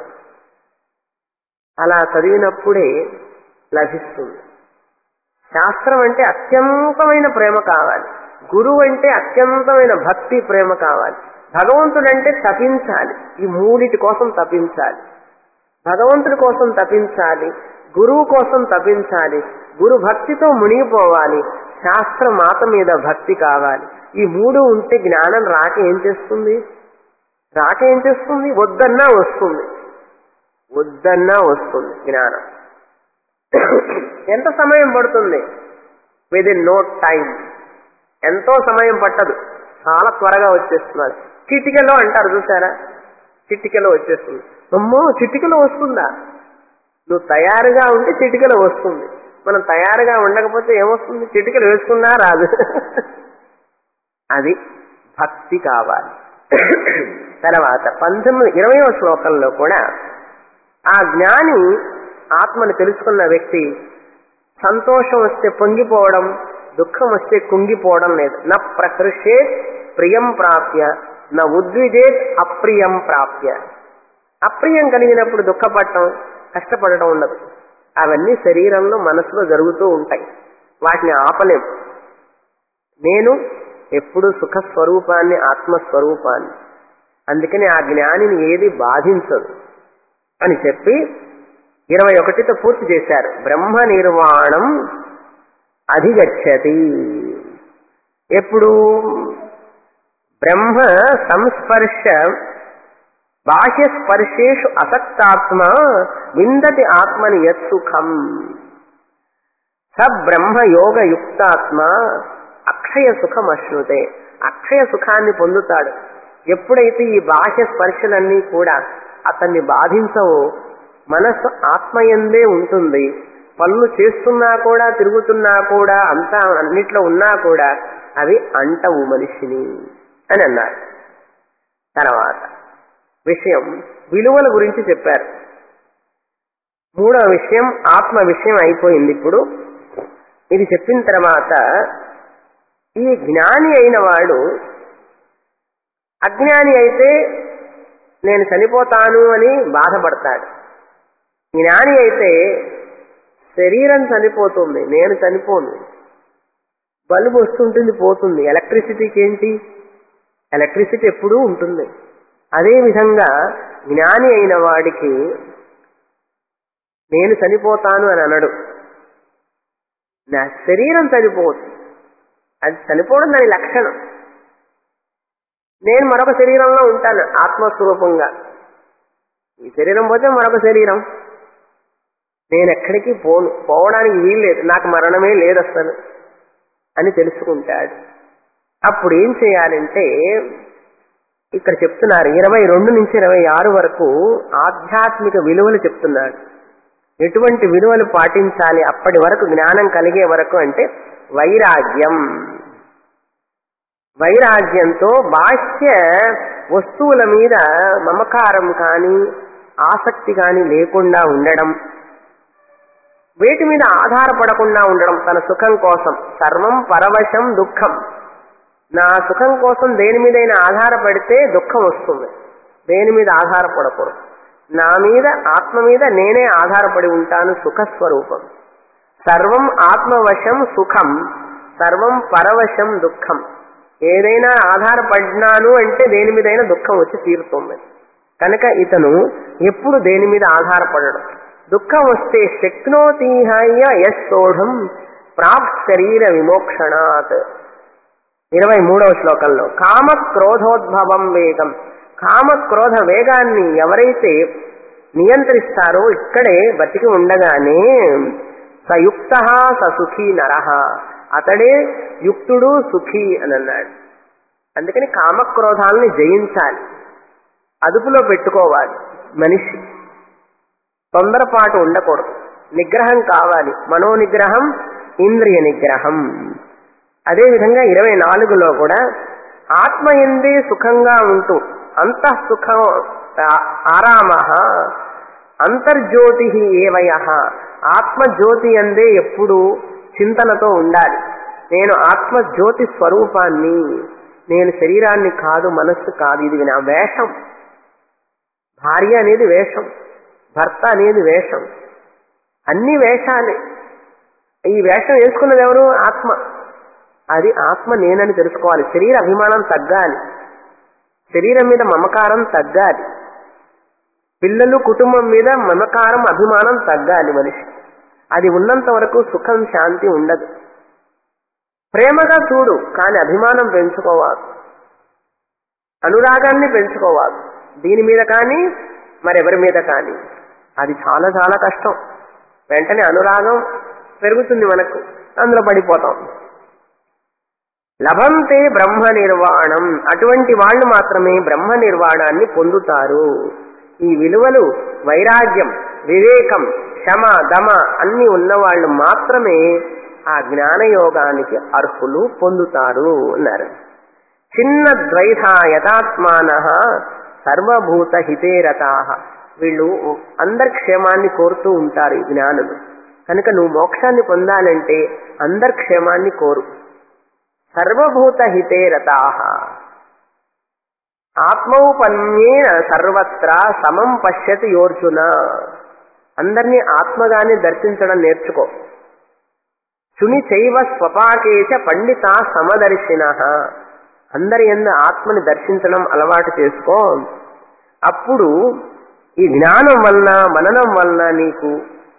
అలా చదివినప్పుడే లభిస్తుంది శాస్త్రం అంటే అత్యంతమైన ప్రేమ కావాలి గురువు అంటే అత్యంతమైన భక్తి ప్రేమ కావాలి భగవంతుడంటే తపించాలి ఈ మూడిటి కోసం తపించాలి భగవంతుడి కోసం తపించాలి గురువు కోసం తపించాలి గురు భక్తితో మునిగిపోవాలి శాస్త్ర మాత మీద భక్తి కావాలి ఈ మూడు ఉంటే జ్ఞానం రాక ఏం చేస్తుంది రాక ఏం చేస్తుంది వద్దన్నా వస్తుంది వద్దన్నా వస్తుంది జ్ఞానం ఎంత సమయం పడుతుంది విత్ ఇన్ నో టైం ఎంతో సమయం పట్టదు చాలా త్వరగా వచ్చేస్తున్నారు చిటికలో అంటారు చూసారా చిటికలో వచ్చేస్తుంది అమ్మో చిటికలో వస్తుందా నువ్వు తయారుగా ఉంటే చిటికలో వస్తుంది మనం తయారుగా ఉండకపోతే ఏమొస్తుంది చిటికలు వేసుకున్నా రాదు అది భక్తి కావాలి తర్వాత పంతొమ్మిది ఇరవయో శ్లోకంలో కూడా ఆ జ్ఞాని ఆత్మను తెలుసుకున్న వ్యక్తి సంతోషం వస్తే పొంగిపోవడం దుఃఖం వస్తే కుంగిపోవడం లేదు నా ప్రకృషేత్ ప్రియం ప్రాప్య నా ఉద్విజేత్ అప్రియం ప్రాప్య అప్రియం కలిగినప్పుడు దుఃఖపడటం కష్టపడటం ఉండదు అవన్నీ శరీరంలో మనసులో జరుగుతూ ఉంటాయి వాటిని ఆపలేం నేను ఎప్పుడు సుఖస్వరూపాన్ని ఆత్మస్వరూపాన్ని అందుకని ఆ జ్ఞానిని ఏది బాధించదు అని చెప్పి ఇరవై ఒకటితో పూర్తి చేశారు బ్రహ్మ నిర్వాణం అధిగచ్చతి ఎప్పుడు బ్రహ్మ సంస్పర్శ బాహ్యస్పర్శేషు అసక్తాత్మ విందతి ఆత్మని యత్సుఖం స బ్రహ్మ యోగ యుక్తాత్మ అక్షయ సుఖం అశ్నుతే అక్షయ సుఖాన్ని పొందుతాడు ఎప్పుడైతే ఈ బాహ్య స్పర్శలన్నీ కూడా అతన్ని బాధించవో మనస్సు ఆత్మయందే ఉంటుంది పనులు చేస్తున్నా కూడా తిరుగుతున్నా కూడా అంతా అన్నిట్లో ఉన్నా కూడా అవి అంటవు మనిషిని అని అన్నారు తర్వాత విషయం విలువల గురించి చెప్పారు మూడవ విషయం ఆత్మ విషయం అయిపోయింది ఇప్పుడు ఇది చెప్పిన తర్వాత ఈ జ్ఞాని అయిన వాడు అజ్ఞాని అయితే నేను చనిపోతాను అని బాధపడతాడు జ్ఞాని అయితే శరీరం చనిపోతుంది నేను చనిపోను బల్బు వస్తుంటుంది పోతుంది ఎలక్ట్రిసిటీకి ఏంటి ఎలక్ట్రిసిటీ ఎప్పుడూ ఉంటుంది అదే విధంగా జ్ఞాని అయిన వాడికి నేను చనిపోతాను అని అనడు నా శరీరం చనిపోవచ్చు అది చనిపోవడం దాని లక్షణం నేను మరొక శరీరంలో ఉంటాను ఆత్మస్వరూపంగా ఈ శరీరం పోతే మరొక శరీరం నేను ఎక్కడికి పోను పోవడానికి వీల్లేదు నాకు మరణమే లేదు అసలు అని తెలుసుకుంటాడు అప్పుడు ఏం చేయాలంటే ఇక్కడ చెప్తున్నారు ఇరవై రెండు నుంచి ఇరవై ఆరు వరకు ఆధ్యాత్మిక విలువలు చెప్తున్నాడు ఎటువంటి విలువలు పాటించాలి అప్పటి వరకు జ్ఞానం కలిగే వరకు అంటే వైరాగ్యం వైరాగ్యంతో బాహ్య వస్తువుల మీద మమకారం కానీ ఆసక్తి కానీ లేకుండా ఉండడం వేటి మీద ఆధారపడకుండా ఉండడం తన సుఖం కోసం సర్వం పరవశం దుఃఖం నా సుఖం కోసం దేని మీదైనా ఆధారపడితే దుఃఖం వస్తుంది దేని మీద ఆధారపడకూడదు నా మీద ఆత్మ మీద నేనే ఆధారపడి ఉంటాను సుఖస్వరూపం సర్వం ఆత్మవశం సుఖం సర్వం పరవశం దుఃఖం ఏదైనా ఆధారపడినాను అంటే దేని మీదైనా దుఃఖం వచ్చి తీరుతుంది కనుక ఇతను ఎప్పుడు దేని మీద ఆధారపడడం దుఃఖం వస్తే శక్నోతీహాయ ఎస్ సోఢం ప్రాప్ శరీర విమోక్షణాత్ ఇరవై మూడవ శ్లోకంలో కామ క్రోధోద్భవం వేగం కామ క్రోధ వేగాన్ని ఎవరైతే నియంత్రిస్తారో ఇక్కడే బతికి ఉండగానే సయుక్త ససుఖీ నరహ అతడే యుక్తుడు సుఖీ అని అన్నాడు అందుకని కామక్రోధాలని జయించాలి అదుపులో పెట్టుకోవాలి మనిషి తొందరపాటు ఉండకూడదు నిగ్రహం కావాలి మనో నిగ్రహం ఇంద్రియ నిగ్రహం అదేవిధంగా ఇరవై నాలుగులో కూడా ఆత్మ ఎందే సుఖంగా ఉంటూ అంతఃసుఖం ఆరామ అంతర్జ్యోతి ఏవయ ఆత్మజ్యోతి అందే ఎప్పుడు చింతనతో ఉండాలి నేను ఆత్మజ్యోతి స్వరూపాన్ని నేను శరీరాన్ని కాదు మనస్సు కాదు ఇది నా వేషం భార్య అనేది వేషం భర్త అనేది వేషం అన్ని వేషాలే ఈ వేషం వేసుకున్నది ఎవరు ఆత్మ అది ఆత్మ నేనని తెలుసుకోవాలి శరీర అభిమానం తగ్గాలి శరీరం మీద మమకారం తగ్గాలి పిల్లలు కుటుంబం మీద మమకారం అభిమానం తగ్గాలి మనిషి అది ఉన్నంత వరకు సుఖం శాంతి ఉండదు ప్రేమగా చూడు కానీ అభిమానం పెంచుకోవాలి అనురాగాన్ని పెంచుకోవాలి దీని మీద కానీ మరెవరి మీద కానీ అది చాలా చాలా కష్టం వెంటనే అనురాగం పెరుగుతుంది మనకు అందులో పడిపోతాం లభంతే బ్రహ్మ నిర్వాణం అటువంటి వాళ్ళు మాత్రమే బ్రహ్మ నిర్వాణాన్ని పొందుతారు ఈ విలువలు వైరాగ్యం వివేకం క్షమ దమ అన్ని ఉన్నవాళ్ళు మాత్రమే ఆ జ్ఞానయోగానికి అర్హులు పొందుతారు అన్నారు చిన్న ద్వైత యథాత్మాన సర్వభూత హితేరతా వీళ్ళు అందరి క్షేమాన్ని కోరుతూ ఉంటారు ఈ జ్ఞానులు కనుక నువ్వు మోక్షాన్ని పొందాలంటే అందరి క్షేమాన్ని కోరు సర్వభూత హితేరతా ఆత్మౌపన్యేన సర్వత్రా సమం పశ్యతి యోర్జున అందరినీ ఆత్మగానే దర్శించడం నేర్చుకో శుని చైవ స్వపాకేచ పండిత సమదర్శిన అందరి ఎందు ఆత్మని దర్శించడం అలవాటు చేసుకో అప్పుడు ఈ జ్ఞానం వలన మననం వలన నీకు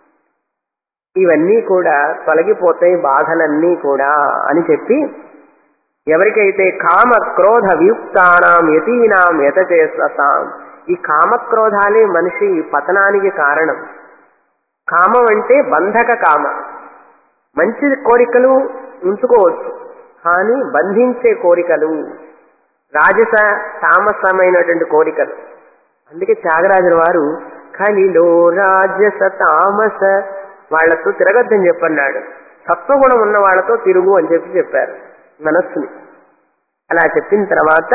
ఇవన్నీ కూడా తొలగిపోతాయి బాధలన్నీ కూడా అని చెప్పి ఎవరికైతే కామ క్రోధ వియుక్తానాం యతీనాం యతచేస్తాం ఈ కామక్రోధాలే మనిషి పతనానికి కారణం కామం అంటే బంధక కామ మంచి కోరికలు ఉంచుకోవచ్చు కానీ బంధించే కోరికలు రాజస తామసమైనటువంటి కోరికలు అందుకే త్యాగరాజుల వారు కలిలో రాజస తామస వాళ్లతో తిరగద్దని చెప్పన్నాడు సత్వగుణం ఉన్న వాళ్ళతో తిరుగు అని చెప్పి చెప్పారు మనస్సుని అలా చెప్పిన తర్వాత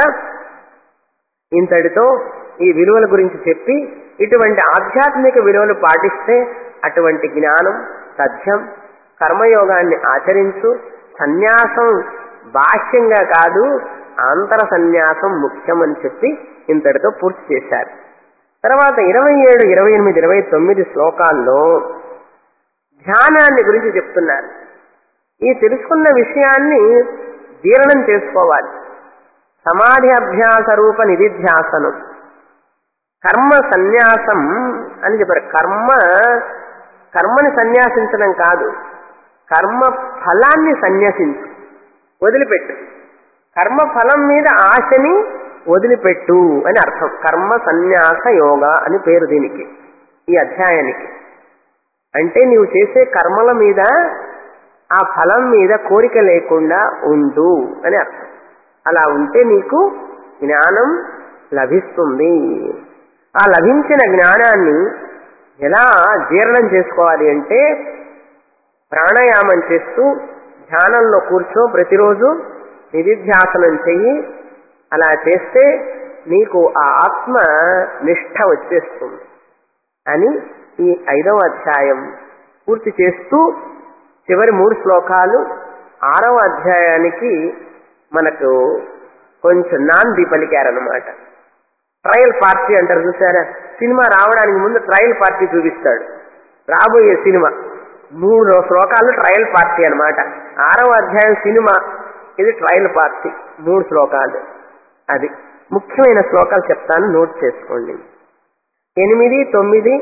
ఇంతటితో ఈ విలువల గురించి చెప్పి ఇటువంటి ఆధ్యాత్మిక విలువలు పాటిస్తే అటువంటి జ్ఞానం సత్యం కర్మయోగాన్ని ఆచరించు సన్యాసం బాహ్యంగా కాదు ఆంతర సన్యాసం ముఖ్యమని చెప్పి ఇంతటితో పూర్తి చేశారు తర్వాత ఇరవై ఏడు ఇరవై ఎనిమిది ఇరవై తొమ్మిది శ్లోకాల్లో ధ్యానాన్ని గురించి చెప్తున్నారు ఈ తెలుసుకున్న విషయాన్ని జీర్ణం చేసుకోవాలి సమాధి అభ్యాస రూప నిధిధ్యాసనం కర్మ సన్యాసం అని చెప్పారు కర్మ కర్మని సన్యాసించడం కాదు కర్మ ఫలాన్ని సన్యాసించు వదిలిపెట్టు కర్మ ఫలం మీద ఆశని వదిలిపెట్టు అని అర్థం కర్మ సన్యాస యోగ అని పేరు దీనికి ఈ అధ్యాయానికి అంటే నీవు చేసే కర్మల మీద ఆ ఫలం మీద కోరిక లేకుండా ఉండు అని అర్థం అలా ఉంటే నీకు జ్ఞానం లభిస్తుంది ఆ లభించిన జ్ఞానాన్ని ఎలా జీర్ణం చేసుకోవాలి అంటే ప్రాణాయామం చేస్తూ ధ్యానంలో కూర్చో ప్రతిరోజు నిధిధ్యాసనం చెయ్యి అలా చేస్తే నీకు ఆ ఆత్మ నిష్ఠ వచ్చేస్తుంది అని ఈ ఐదవ అధ్యాయం పూర్తి చేస్తూ చివరి మూడు శ్లోకాలు ఆరవ అధ్యాయానికి మనకు కొంచెం నాంది పలికారనమాట ట్రయల్ పార్టీ అంటారు చూసారా సినిమా రావడానికి ముందు ట్రయల్ పార్టీ చూపిస్తాడు రాబోయే సినిమా మూడు శ్లోకాలు ట్రయల్ పార్టీ అన్నమాట ఆరవ అధ్యాయం సినిమా ఇది ట్రయల్ పార్టీ మూడు శ్లోకాలు అది ముఖ్యమైన శ్లోకాలు చెప్తాను నోట్ చేసుకోండి ఎనిమిది తొమ్మిది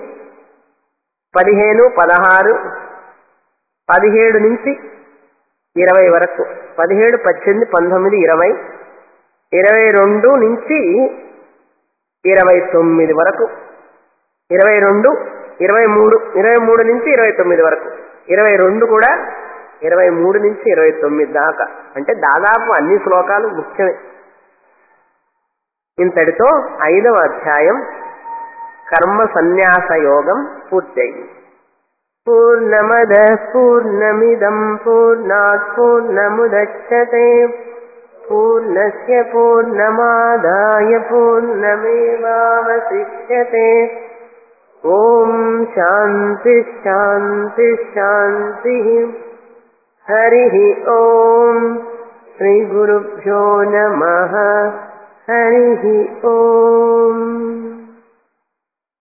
పదిహేను పదహారు పదిహేడు నుంచి ఇరవై వరకు పదిహేడు పద్దెనిమిది పంతొమ్మిది ఇరవై ఇరవై రెండు నుంచి ఇరవై తొమ్మిది వరకు ఇరవై రెండు ఇరవై మూడు ఇరవై మూడు నుంచి ఇరవై తొమ్మిది వరకు ఇరవై రెండు కూడా ఇరవై మూడు నుంచి ఇరవై తొమ్మిది దాకా అంటే దాదాపు అన్ని శ్లోకాలు ముఖ్యమే ఇంతటితో ఐదవ అధ్యాయం కర్మ సన్యాస యోగం పూర్తయింది పూర్ణమద పూర్ణమిదం పూర్ణాత్ పూర్ణముదచ్చతే పూర్ణస్య పూర్ణమాదాయ పూర్ణమేవావశిష్యతే ఓం శాంతి శాంతి శాంతి హరి ఓం శ్రీ గురుభ్యో నమ హరి ఓం